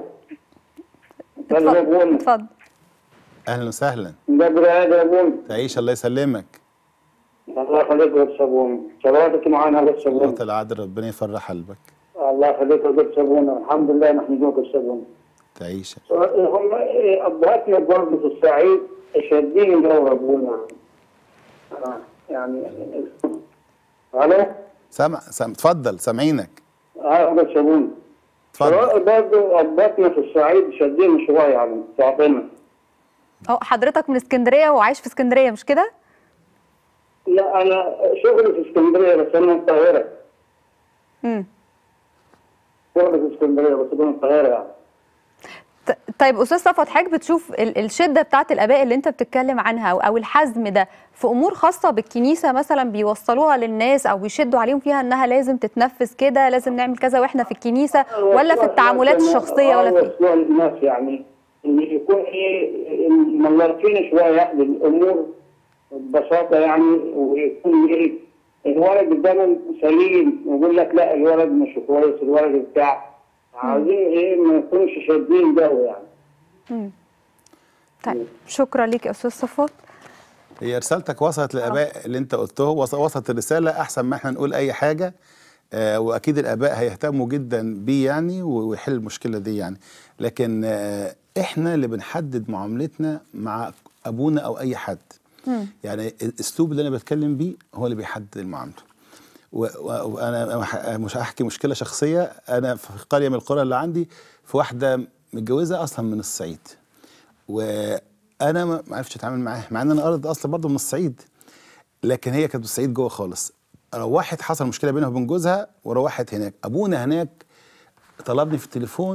اتفضل اتفضل اهلا وسهلا بدري هذا ابوي تعيش الله يسلمك الله يخليك يا الصابون صلواتك معنا يا الصابون صلاه العدل ربنا يفرح قلبك الله يخليك يا الصابون الحمد لله نحمدك الصابون تعيش هم ابهاتنا برضه في الصعيد شادين جو ابونا آه، يعني الو سامع سام اتفضل سامعينك اه الصابون اتفضل برضه ابهاتنا في الصعيد شادين شويه يعني تعطينا هو حضرتك من اسكندريه وعايش في اسكندريه مش كده لا انا شغلي في اسكندريه بس انا من القاهره امم شغلي في اسكندريه بس انا من القاهره يعني ط- طيب استاذ صفوت حضرتك بتشوف ال- الشده بتاعت الاباء اللي انت بتتكلم عنها او أو الحزم ده في امور خاصه بالكنيسه مثلا بيوصلوها للناس او بيشدوا عليهم فيها انها لازم تتنفذ كده لازم نعمل كذا واحنا في الكنيسه ولا في التعاملات الشخصيه ولا في في الناس يعني ان يكون ايه ملرفين شويه للامور ببساطه يعني ويكون ايه الولد قدامهم سليم ويقول لك لا الولد مش كويس الولد بتاع عايزين ايه ما يكونش شادين جو يعني طيب شكرا ليك يا استاذ صفوت هي رسالتك وصلت للاباء اللي انت قلته وص- وصلت الرساله احسن ما احنا نقول اي حاجه آه واكيد الاباء هيهتموا جدا بيه يعني و- ويحل المشكله دي يعني لكن آه احنا اللي بنحدد معاملتنا مع ابونا او اي حد يعني الاسلوب اللي انا بتكلم بيه هو اللي بيحدد المعامله و- و- وانا ح- مش هحكي مشكله شخصيه انا في قريه من القرى اللي عندي في واحده متجوزه اصلا من الصعيد وانا ما ما عرفتش اتعامل معاها مع ان انا ارض اصلا برضه من الصعيد لكن هي كانت من الصعيد جوه خالص روحت حصل مشكله بينها وبين جوزها وروحت هناك ابونا هناك طلبني في التليفون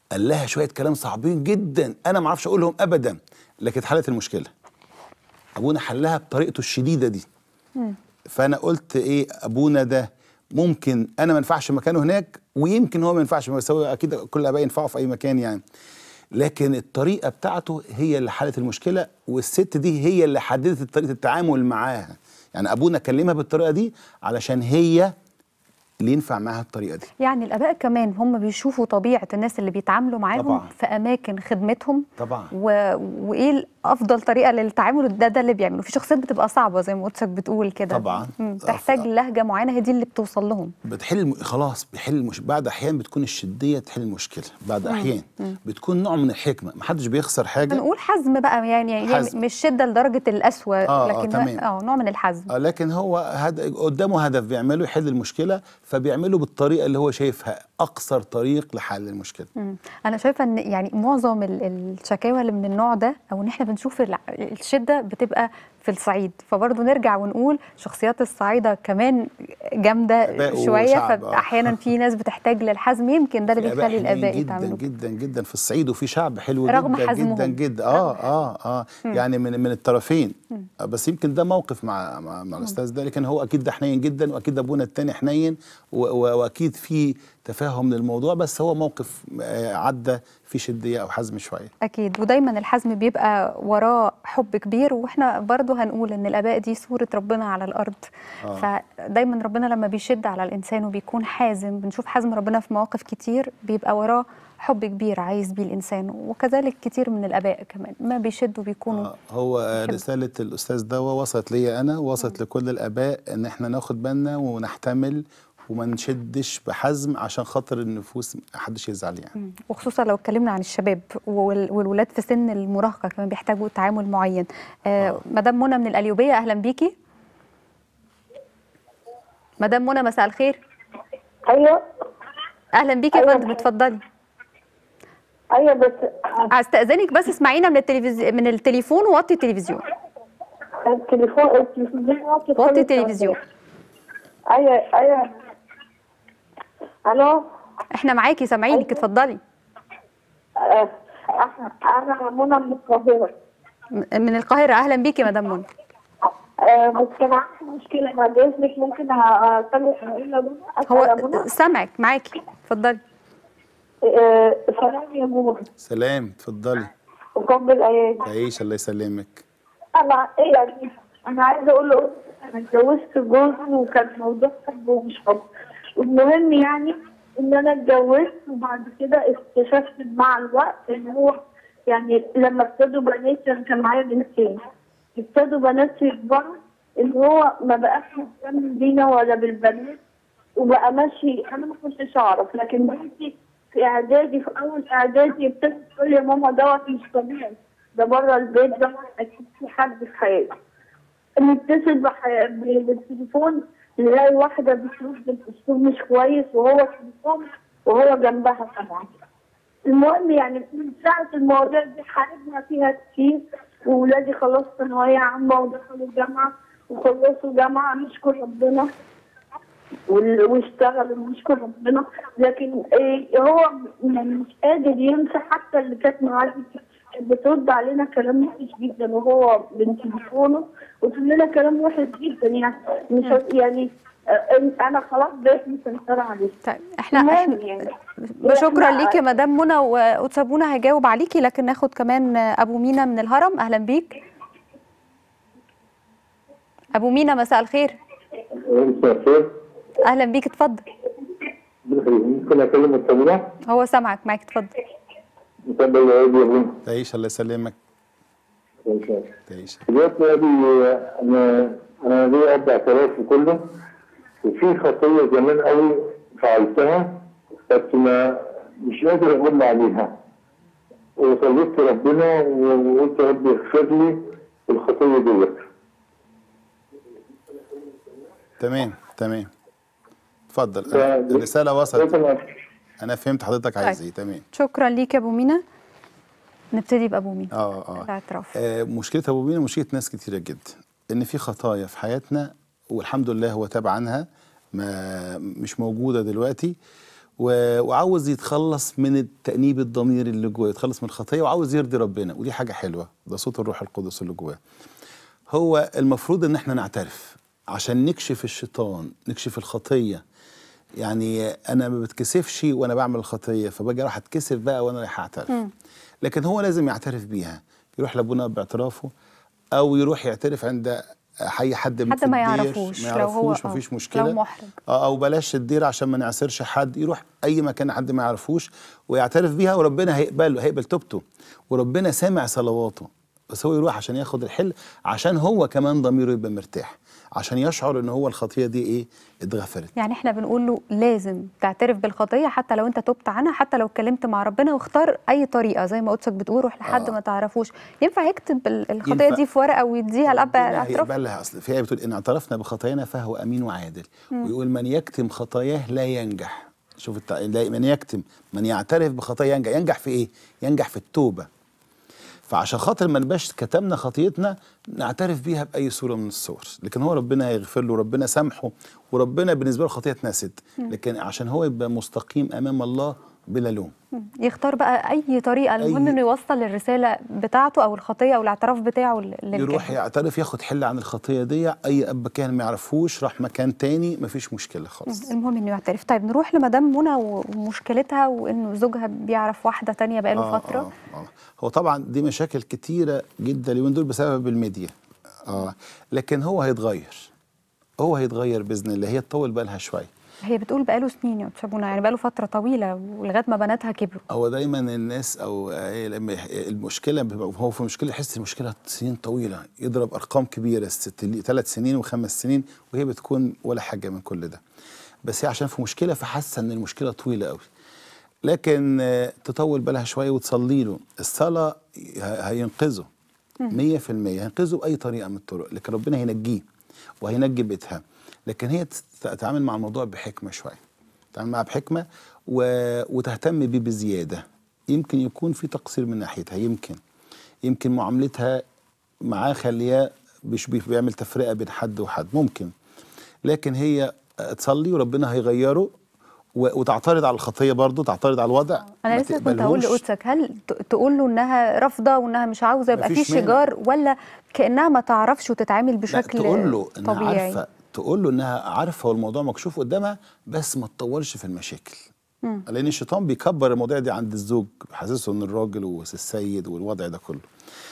قال لها شويه كلام صعبين جدا انا ما اعرفش اقولهم ابدا لكن اتحلت المشكله ابونا حلها بطريقته الشديده دي فانا قلت ايه ابونا ده ممكن انا ما ينفعش مكانه هناك ويمكن هو ما ينفعش بس هو اكيد كل الاباء ينفعوا في اي مكان يعني لكن الطريقه بتاعته هي اللي حلت المشكله والست دي هي اللي حددت طريقه التعامل معاها يعني ابونا كلمها بالطريقه دي علشان هي اللي ينفع معاها الطريقه دي يعني الاباء كمان هم بيشوفوا طبيعه الناس اللي بيتعاملوا معاهم طبعاً. في اماكن خدمتهم طبعا و... وايه افضل طريقه للتعامل ده ده اللي بيعملوا في شخصيات بتبقى صعبه زي ما قدسك بتقول كده طبعاً. مم، تحتاج أف- لهجه معينه هي دي اللي بتوصل لهم بتحل الم... خلاص بيحل المش... بعد احيان بتكون الشديه تحل المشكله بعد احيان بتكون نوع من الحكمه محدش بيخسر حاجه هنقول حزم بقى يعني, يعني حزم. مش شده لدرجه القسوه آه، آه، لكن تمام. اه نوع من الحزم آه، لكن هو هد... قدامه هدف بيعمله يحل المشكله فبيعمله بالطريقه اللي هو شايفها اقصر طريق لحل المشكله مم. انا شايفه ان يعني معظم ال- الشكاوى اللي من النوع ده او ان احنا بنشوف الع- الشده بتبقى في الصعيد فبرضه نرجع ونقول شخصيات الصعيده كمان جامده آباء شويه وشعب، آه. فاحيانا في ناس بتحتاج للحزم يمكن ده اللي في آباء بيخلي حلوين الاباء جدا يتعاملوا كده. جدا جدا في الصعيد وفي شعب حلو رغم جدا حزمهم. جدا جدا اه اه اه يعني من من الطرفين آه، بس يمكن ده موقف مع مع, مع الاستاذ ده لكن هو اكيد ده حنين جدا واكيد ابونا التاني حنين و- و- واكيد في تفاهم للموضوع بس هو موقف آه، عدى في شديه او حزم شويه اكيد ودايما الحزم بيبقى وراه حب كبير واحنا برضو هنقول ان الاباء دي صوره ربنا على الارض آه. فدايما ربنا لما بيشد على الانسان وبيكون حازم بنشوف حزم ربنا في مواقف كتير بيبقى وراه حب كبير عايز بيه الانسان وكذلك كتير من الاباء كمان ما بيشدوا بيكونوا آه، هو آه، حلو. رسالة الأستاذ دوا وصلت لي أنا وصلت لكل الآباء إن إحنا ناخد بالنا ونحتمل وما نشدش بحزم عشان خاطر النفوس محدش يزعل يعني مم. وخصوصا لو اتكلمنا عن الشباب وال- والولاد في سن المراهقه كمان بيحتاجوا تعامل معين آه مدام منى من القليوبيه اهلا بيكي مدام منى مساء الخير ايوه اهلا بيكي يا أيوة. فندم اتفضلي ايوه بس استاذنك بس اسمعينا من التلفزيون من التليفون ووطي التلفزيون التليفون التلفزيون وطي التلفزيون ايوه ايوه الو احنا معاكي سامعينك اتفضلي آه، انا انا منى من القاهره م- من القاهره اهلا بيكي مدام منى آه، بس كان عندي مشكله بعد اذنك ممكن اسال الا منى هو اسال يا منى سامعك معاكي اتفضلي آه، سلام يا منى سلام اتفضلي وقبل الايادي تعيش الله يسلمك انا ايه يعني انا عايزه اقول له انا اتجوزت جوز وكان موضوع حب ومش حب والمهم يعني ان انا اتجوزت وبعد كده اكتشفت مع الوقت ان هو يعني لما ابتدوا بناتي انا كان معايا بنتين ابتدوا بناتي يكبروا ان هو ما بقاش مهتم بينا ولا بالبنات وبقى ماشي انا ما كنتش اعرف لكن بنتي في اعدادي في اول اعدادي ابتدت تقول لي يا ماما دوت مش طبيعي ده بره البيت ده اكيد في حد في حياتي نتصل بح- بالتليفون نلاقي واحده بترد باسلوب مش كويس وهو تليفون وهو جنبها طبعا المهم يعني من ساعه المواضيع دي حاربنا فيها كتير وولادي خلصوا ثانويه عامه ودخلوا جامعه وخلصوا جامعه نشكر ربنا وال- واشتغل نشكر ربنا لكن إيه هو يعني مش قادر ينسى حتى اللي كانت معاه دي كانت بترد علينا كلام وحش جدا وهو من تليفونه وتقول لنا كلام وحش جدا يعني مش يعني آه، انا خلاص بقيت مسيطره عليه طيب احنا المهم احنا يعني شكرا إحنا- ليكي يا مدام منى واتسابونا هيجاوب عليكي لكن ناخد كمان ابو مينا من الهرم اهلا بيك ابو مينا مساء الخير مساء الخير اهلا بيك اتفضل ممكن اكلم الطبيعه؟ هو سامعك معاك اتفضل مساء الخير يا ابني تعيش الله يسلمك تعيش دلوقتي يا ابني انا انا ليا اب اعتراف وكله وفي خطيه زمان قوي فعلتها بس ما مش قادر اقول عليها وصليت ربنا وقلت يا رب اغفر لي الخطيه ديت تمام تمام اتفضل ف- الرسالة وصلت لكن أنا فهمت حضرتك عايز طيب. إيه تمام شكرا ليك يا ابو مينا نبتدي بابو مينا اه اه الاعتراف آه، مشكلة أبو مينا مشكلة ناس كتيرة جدا إن في خطايا في حياتنا والحمد لله هو تاب عنها ما مش موجودة دلوقتي و- وعاوز يتخلص من التأنيب الضمير اللي جواه يتخلص من الخطية وعاوز يرضي ربنا ودي حاجة حلوة ده صوت الروح القدس اللي جواه هو المفروض ان احنا نعترف عشان نكشف الشيطان نكشف الخطية يعني انا ما بتكسفش وانا بعمل الخطية فباجي راح اتكسف بقى وانا رايح اعترف لكن هو لازم يعترف بيها يروح لابونا باعترافه او يروح يعترف عند اي حد من حد في ما الدير، يعرفوش ما لو هو يعرفوش آه، مفيش لو مشكله محرج. اه او بلاش الدير عشان ما نعسرش حد يروح اي مكان حد ما يعرفوش ويعترف بيها وربنا هيقبله هيقبل توبته وربنا سامع صلواته بس هو يروح عشان ياخد الحل عشان هو كمان ضميره يبقى مرتاح عشان يشعر ان هو الخطيه دي ايه اتغفرت يعني احنا بنقول له لازم تعترف بالخطيه حتى لو انت تبت عنها حتى لو اتكلمت مع ربنا واختار اي طريقه زي ما قدسك بتقول روح لحد آه. ما تعرفوش ينفع يكتب ال- الخطيه ينفع. دي في ورقه ويديها الاب ربنا اعتراف هيقبلها اصل في ايه بتقول ان اعترفنا بخطايانا فهو امين وعادل ويقول من يكتم خطاياه لا ينجح شوف التع... لا- من يكتم من يعترف بخطاياه ينجح ينجح في ايه ينجح في التوبه فعشان خاطر ما نبقاش كتمنا خطيتنا نعترف بيها باي صوره من الصور لكن هو ربنا هيغفر له ربنا سامحه وربنا بالنسبه له الخطيه اتنست لكن عشان هو يبقى مستقيم امام الله بلا لوم يختار بقى اي طريقه المهم أي- انه يوصل الرساله بتاعته او الخطيه او الاعتراف بتاعه لل- يروح للكاهن يعترف ياخد حل عن الخطيه دي اي اب كان ما يعرفوش راح مكان تاني مفيش مشكله خالص المهم انه يعترف طيب نروح لمدام منى ومشكلتها وانه زوجها بيعرف واحده تانية بقاله آه فتره آه آه. هو طبعا دي مشاكل كتيره جدا اليومين دول بسبب الميديا اه لكن هو هيتغير هو هيتغير باذن الله هي تطول بالها شويه هي بتقول بقاله سنين يا استاذ منى يعني بقاله فتره طويله ولغايه ما بناتها كبروا هو دايما الناس او آه، لما يح- المشكله بيبقى هو في مشكله يحس المشكله سنين طويله يضرب ارقام كبيره ثلاث سنين وخمس سنين وهي بتكون ولا حاجه من كل ده بس هي عشان في مشكله فحاسه ان المشكله طويله قوي لكن آه، تطول بالها شويه وتصلي له الصلاه ه- هينقذه 100% هينقذه باي طريقه من الطرق لكن ربنا هينجيه وهينجي بيتها لكن هي تت- تتعامل مع الموضوع بحكمه شويه تتعامل معاه بحكمه و... وتهتم بيه بزياده يمكن يكون في تقصير من ناحيتها يمكن يمكن معاملتها معاه خليها مش بي- بيعمل تفرقه بين حد وحد ممكن لكن هي تصلي وربنا هيغيره و... وتعترض على الخطيه برضه تعترض على الوضع انا ما لسه كنت هقول تقبلهوش. لقدسك هل ت- تقول له انها رافضه وانها مش عاوزه يبقى في مفيش مانع. شجار ولا كانها ما تعرفش وتتعامل لا بشكل تقول له انها طبيعي عارفه تقول له انها عارفه والموضوع مكشوف قدامها بس ما تطولش في المشاكل لان الشيطان بيكبر المواضيع دي عند الزوج بيحسسه ان الراجل والسيد والوضع ده كله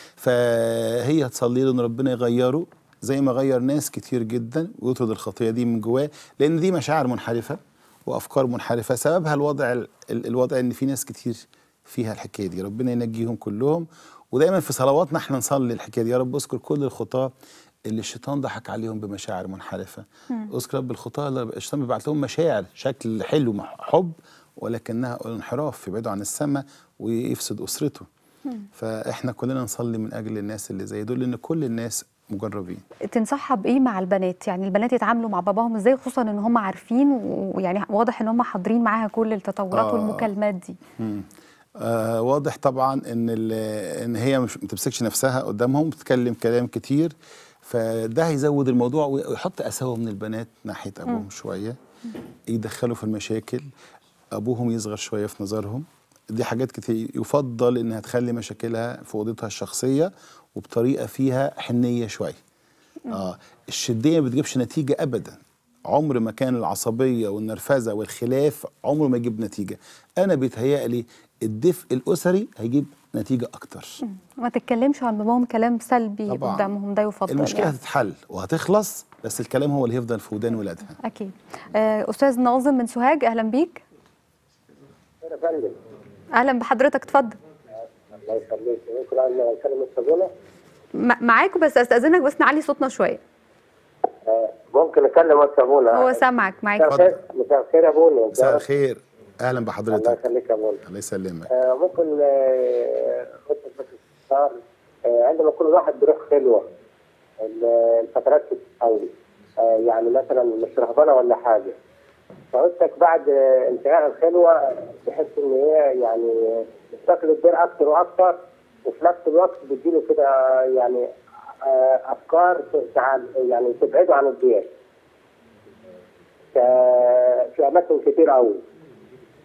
فهي تصلي له ان ربنا يغيره زي ما غير ناس كتير جدا ويطرد الخطيه دي من جواه لان دي مشاعر منحرفه وافكار منحرفه سببها الوضع ال- ال- الوضع ان في ناس كتير فيها الحكايه دي ربنا ينجيهم كلهم ودايما في صلواتنا احنا نصلي الحكايه دي يا رب اذكر كل الخطاه اللي الشيطان ضحك عليهم بمشاعر منحرفه اذكر رب الخطاه اللي الشيطان بيبعت لهم مشاعر شكل حلو مع حب ولكنها انحراف يبعدوا عن السماء ويفسد اسرته فاحنا كلنا نصلي من اجل الناس اللي زي دول لان كل الناس مجربين تنصحها بايه مع البنات يعني البنات يتعاملوا مع باباهم ازاي خصوصا ان هم عارفين ويعني واضح ان هم حاضرين معاها كل التطورات آه. والمكالمات دي مم. آه واضح طبعا ان ال- ان هي مش ما تمسكش نفسها قدامهم بتتكلم كلام كتير فده هيزود الموضوع ويحط قساوه من البنات ناحيه ابوهم شويه يدخلوا في المشاكل ابوهم يصغر شويه في نظرهم دي حاجات كتير يفضل انها تخلي مشاكلها في اوضتها الشخصيه وبطريقه فيها حنيه شويه اه الشديه ما بتجيبش نتيجه ابدا عمر ما كان العصبيه والنرفزه والخلاف عمره ما يجيب نتيجه انا بيتهيألي الدفء الاسري هيجيب نتيجه اكتر ما تتكلمش عن باباهم كلام سلبي طبعاً. قدامهم ده يفضل المشكله يعني. هتتحل وهتخلص بس الكلام هو اللي هيفضل في ودان ولادها اكيد آه، استاذ ناظم من سوهاج اهلا بيك يا فندم اهلا بحضرتك اتفضل الله يخليك ممكن انا اكلم الصابونه م- معاك بس استاذنك بس نعلي صوتنا شويه ممكن اكلم الصابونه هو سامعك معاك مساء الخير مساء الخير يا بوني مساء الخير اهلا الله بحضرتك يخليك يا بوني الله يسلمك آه، ممكن آه، خطة بس باختصار آه، عندما يكون الواحد بيروح خلوه ال- الفترات قوي يعني مثلا مش رهبانه ولا حاجه فقلتك بعد آه، انتهاء الخلوه تحس ان هي يعني بتاكل الدير اكتر واكتر وفي نفس الوقت بتجيله كده يعني آه، افكار تع- يعني تبعده عن الدير ف- في اماكن كتير قوي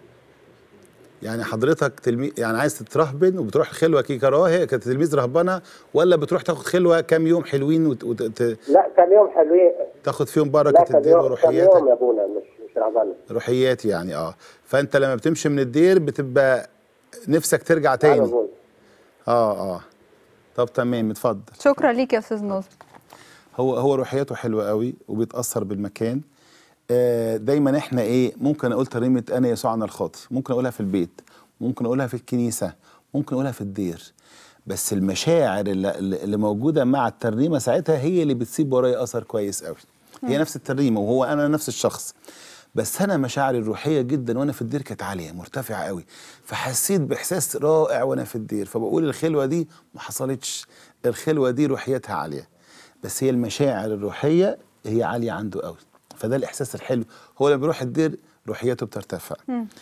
يعني حضرتك تلميذ يعني عايز تترهبن وبتروح الخلوه كي كراهه كتلميذ رهبنه ولا بتروح تاخد خلوه كام يوم حلوين وت... وت... ت- لا كان يوم حلوين تاخد فيهم لا بركه كان الدير يوم كان وروحياتك يوم يا ابونا مش مش رهبنه روحيات يعني اه فانت لما بتمشي من الدير بتبقى نفسك ترجع أيوة يا تاني ابونا اه اه طب تمام اتفضل شكرا ليك يا استاذ ناظم هو هو روحياته حلوه قوي وبيتاثر بالمكان آه، دايما احنا ايه ممكن اقول ترنيمه انا يسوع عن الخاطئ ممكن اقولها في البيت ممكن اقولها في الكنيسه ممكن اقولها في الدير بس المشاعر اللي, اللي موجوده مع الترنيمه ساعتها هي اللي بتسيب ورايا اثر كويس قوي هي نفس الترنيمه وهو انا نفس الشخص بس انا مشاعري الروحيه جدا وانا في الدير كانت عاليه مرتفعه قوي فحسيت باحساس رائع وانا في الدير فبقول الخلوه دي ما حصلتش الخلوه دي روحيتها عاليه بس هي المشاعر الروحيه هي عاليه عنده قوي فده الاحساس الحلو هو لما بيروح الدير روحيته بترتفع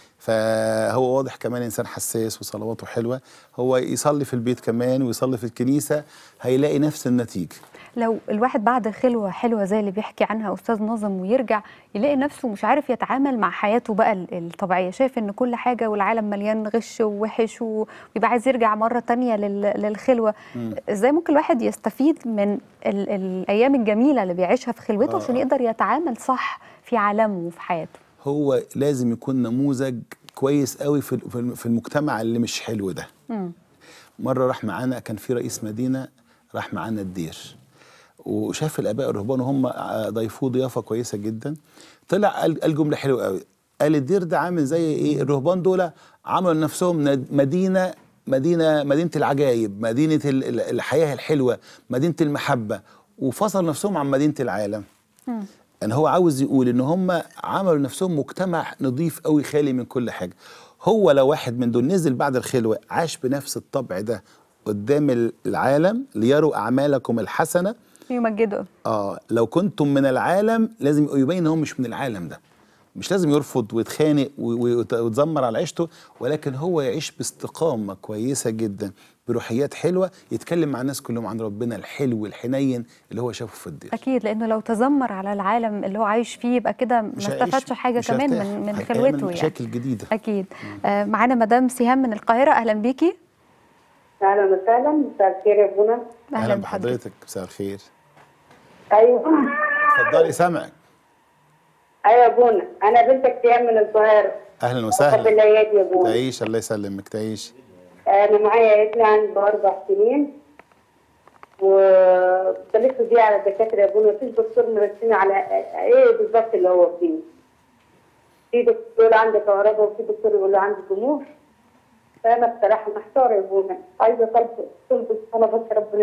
فهو واضح كمان انسان حساس وصلواته حلوه هو يصلي في البيت كمان ويصلي في الكنيسه هيلاقي نفس النتيجه لو الواحد بعد خلوة حلوة زي اللي بيحكي عنها أستاذ ناظم ويرجع يلاقي نفسه مش عارف يتعامل مع حياته بقى ال- الطبيعية شايف إن كل حاجة والعالم مليان غش ووحش و- ويبقى عايز يرجع مرة تانية لل- للخلوة إزاي ممكن الواحد يستفيد من ال الأيام الجميلة اللي بيعيشها في خلوته آه. عشان يقدر يتعامل صح في عالمه وفي حياته هو لازم يكون نموذج كويس قوي في في الم- في المجتمع اللي مش حلو ده مم. مره راح معانا كان في رئيس مدينه راح معانا الدير وشاف الاباء الرهبان وهم ضيفوه ضيافه كويسه جدا طلع قال قال جمله حلوه قوي قال الدير ده عامل زي ايه الرهبان دول عملوا لنفسهم ند- مدينه مدينه مدينه العجائب مدينه ال- ال- الحياه الحلوه مدينه المحبه وفصل نفسهم عن مدينه العالم يعني هو عاوز يقول ان هم عملوا لنفسهم مجتمع نظيف قوي خالي من كل حاجه هو لو واحد من دول نزل بعد الخلوه عاش بنفس الطبع ده قدام ال- العالم ليروا اعمالكم الحسنه يمجده اه لو كنتم من العالم لازم يبين ان هو مش من العالم ده مش لازم يرفض ويتخانق و- ويت- ويتذمر على عيشته ولكن هو يعيش باستقامه كويسه جدا بروحيات حلوه يتكلم مع الناس كلهم عن ربنا الحلو الحنين اللي هو شافه في الدير أكيد لأنه لو تذمر على العالم اللي هو عايش فيه يبقى كده ما مش هيعيش- استفادش حاجة مش كمان هيرتاح. من من هيعمل خلوته يعني مشاكل جديده أكيد آه معانا مدام سهام من القاهرة أهلا بيكي اهلا وسهلا مساء الخير يا بونا اهلا بحضرتك مساء الخير ايوه اتفضلي سامعك ايوه يا بونا انا بنتك سهام من القاهره اهلا قبل وسهلا الايادي يا بونا تعيش الله يسلمك تعيش انا معايا ابني عنده اربع سنين وبلف بيه على الدكاتره يا بونا مفيش دكتور مرسيني على ايه بالظبط اللي هو فيه في دكتور يقول عنده كهرباء وفي دكتور يقول له عنده ضمور فانا بصراحه محتاره يا بونا عايزه طلب طلب الصلاه بس ربنا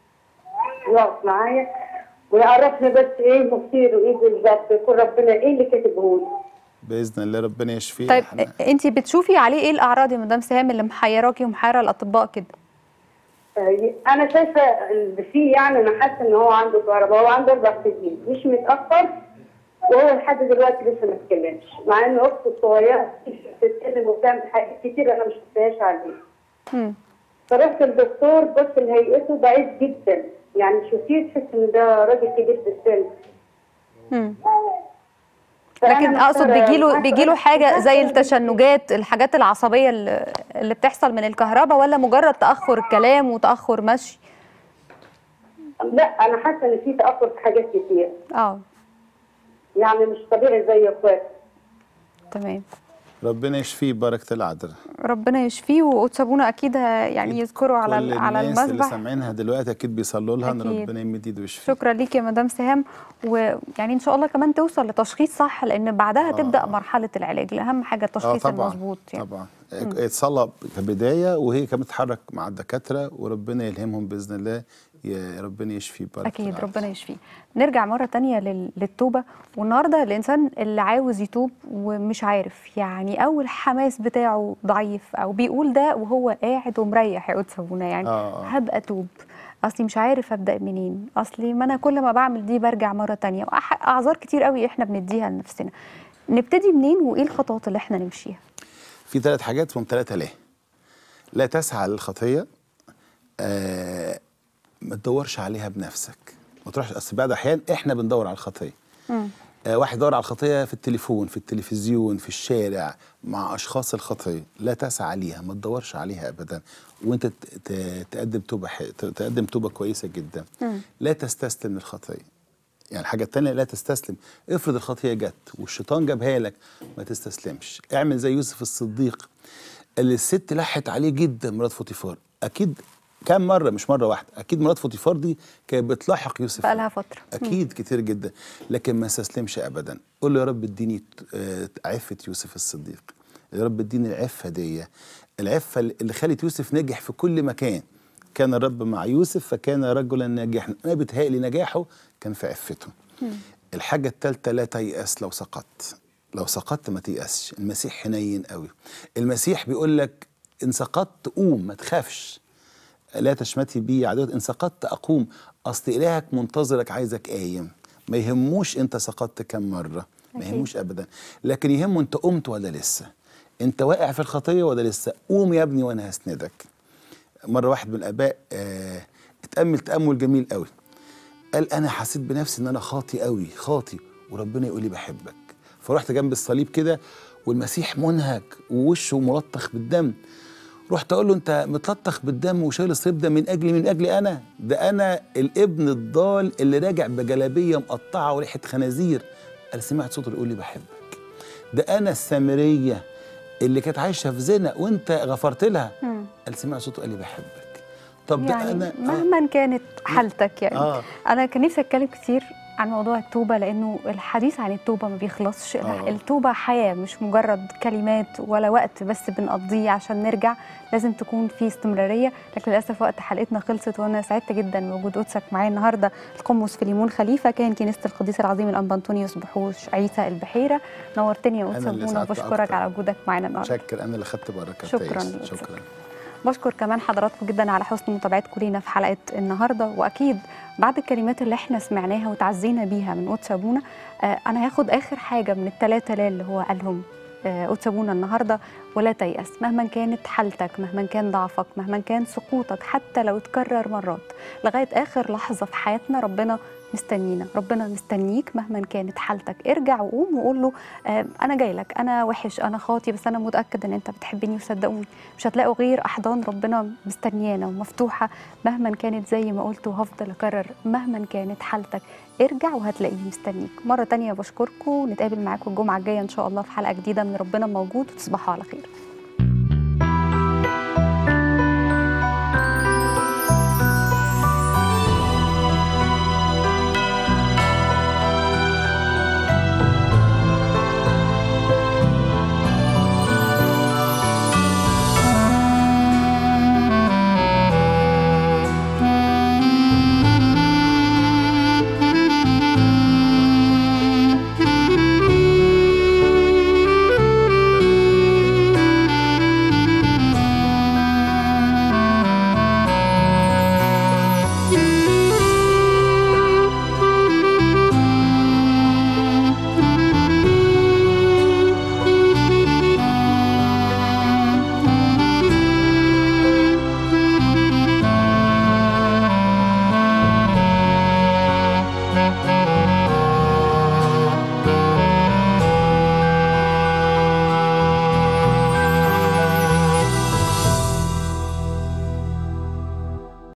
يقف معايا ويعرفني بس ايه مصيره ايه بالظبط يكون ربنا ايه اللي كاتبه لي باذن الله ربنا يشفيه طيب إحنا- انت بتشوفي عليه ايه الاعراض يا مدام سهام اللي محيراكي ومحيره الاطباء كده آه، انا شايفه اللي فيه يعني انا حاسه ان هو عنده كهرباء هو عنده اربع سنين مش متاخر وهو لحد دلوقتي لسه ما اتكلمش مع ان اخته الصغيره بتتكلم وبتعمل حاجات كتير انا مش شفتهاش عليه مم. فرحت الدكتور بص لهيئته ضعيف جدا يعني شوفيه تحس ان ده راجل كبير في السن مم. فأنا لكن اقصد محتارة بيجيله معاك بيجيله أنا حاجه زي حاسة إن- التشنجات الحاجات العصبيه اللي اللي بتحصل من الكهرباء ولا مجرد تاخر الكلام وتاخر مشي لا انا حاسه ان في تاخر في حاجات كتير اه يعني مش طبيعي زي اخواته تمام ربنا يشفيه بركه العذراء ربنا يشفيه وتسابونا اكيد ه- يعني يذكروا على كل ال- على الناس اللي المذبح سامعينها دلوقتي اكيد بيصلوا لها ان أكيد. ربنا يمد ايده ويشفيه شكرا ليك يا مدام سهام ويعني ان شاء الله كمان توصل لتشخيص صح لان بعدها آه. تبدا مرحله العلاج اهم حاجه التشخيص المظبوط يعني طبعا اتصلى كبدايه وهي كمان تتحرك مع الدكاتره وربنا يلهمهم باذن الله يا ربنا يشفيه بركه اكيد العذراء. ربنا يشفيه نرجع مره تانية لل- للتوبه والنهارده الانسان اللي عاوز يتوب ومش عارف يعني او الحماس بتاعه ضعيف او بيقول ده وهو قاعد ومريح يا قدس ابونا يعني آه. هبقى توب اصلي مش عارف ابدا منين اصلي ما انا كل ما بعمل دي برجع مره تانية وأح- اعذار كتير قوي احنا بنديها لنفسنا نبتدي منين وايه الخطوات اللي احنا نمشيها في ثلاث حاجات اسمهم ثلاثه لا لا تسعى للخطيه آه ما تدورش عليها بنفسك ما تروحش اصل بعض احيان احنا بندور على الخطيه مم. آه واحد يدور على الخطيه في التليفون في التلفزيون في الشارع مع اشخاص الخطيه لا تسعى عليها ما تدورش عليها ابدا وانت ت- ت- تقدم توبه ح- ت- تقدم توبه كويسه جدا لا تستسلم للخطيه يعني الحاجة التانية لا تستسلم افرض الخطية جت والشيطان جابها لك ما تستسلمش اعمل زي يوسف الصديق اللي الست لحت عليه جدا مرات فوتيفار اكيد كام مرة مش مرة واحدة اكيد مرات فوتيفار دي كانت بتلاحق يوسف بقالها فترة اكيد كتير جدا لكن ما استسلمش ابدا قول له يا رب اديني آه، عفه يوسف الصديق يا رب اديني العفه دي العفه اللي خلت يوسف نجح في كل مكان كان الرب مع يوسف فكان رجلا ناجحا انا بيتهيألي نجاحه كان في عفته الحاجه الثالثه لا تيأس لو سقطت لو سقطت ما تيأسش المسيح حنين قوي المسيح بيقول لك ان سقطت قوم ما تخافش لا تشمتي بي عدوة إن سقطت أقوم أصل إلهك منتظرك عايزك قايم ما يهموش أنت سقطت كم مرة ما أكيد. يهموش أبدا لكن يهمه أنت قمت ولا لسه أنت واقع في الخطية ولا لسه قوم يا ابني وأنا هسندك مرة واحد من الآباء آه اتأمل تأمل جميل قوي قال أنا حسيت بنفسي إن أنا خاطي قوي خاطي وربنا يقول لي بحبك فرحت جنب الصليب كده والمسيح منهك ووشه ملطخ بالدم رحت اقول له انت متلطخ بالدم وشايل الصليب ده من اجلي من اجلي انا ده انا الابن الضال اللي راجع بجلابيه مقطعه وريحه خنازير قال سمعت صوته يقول لي بحبك ده انا السامريه اللي كانت عايشه في زنا وانت غفرت لها مم. قال سمعت صوته قال لي بحبك طب ده يعني انا آه. مهما كانت حالتك يعني آه. انا كان نفسي اتكلم كتير عن موضوع التوبه لانه الحديث عن التوبه ما بيخلصش آه. التوبه حياه مش مجرد كلمات ولا وقت بس بنقضيه عشان نرجع لازم تكون في استمراريه لكن للاسف وقت حلقتنا خلصت وانا سعدت جدا بوجود قدسك معايا النهارده القمص فيليمون خليفه كان كنيسه القديس العظيم الانبا انطونيوس بحوش عيسى البحيره نورتني يا أنا قدس اللي ابونا سعدت وبشكرك أكتر. على وجودك معانا النهارده شكر انا اللي خدت بركه شكراً تعيش. لك. شكرا بشكر كمان حضراتكم جدا على حسن متابعتكم لينا في حلقه النهارده واكيد بعد الكلمات اللي احنا سمعناها وتعزينا بيها من قدس ابونا آه انا هاخد اخر حاجه من الثلاثه لا اللي هو قالهم آه قدس ابونا النهارده ولا تيأس مهما كانت حالتك مهما كان ضعفك مهما كان سقوطك حتى لو اتكرر مرات لغايه اخر لحظه في حياتنا ربنا مستنينا ربنا مستنيك مهما كانت حالتك ارجع وقوم وقول له آه انا جاي لك انا وحش انا خاطي بس انا متاكد ان انت بتحبني وصدقوني مش هتلاقوا غير احضان ربنا مستنيانا ومفتوحه مهما كانت زي ما قلت وهفضل اكرر مهما كانت حالتك ارجع وهتلاقيه مستنيك مره تانية بشكركم نتقابل معاكم الجمعه الجايه ان شاء الله في حلقه جديده من ربنا موجود وتصبحوا على خير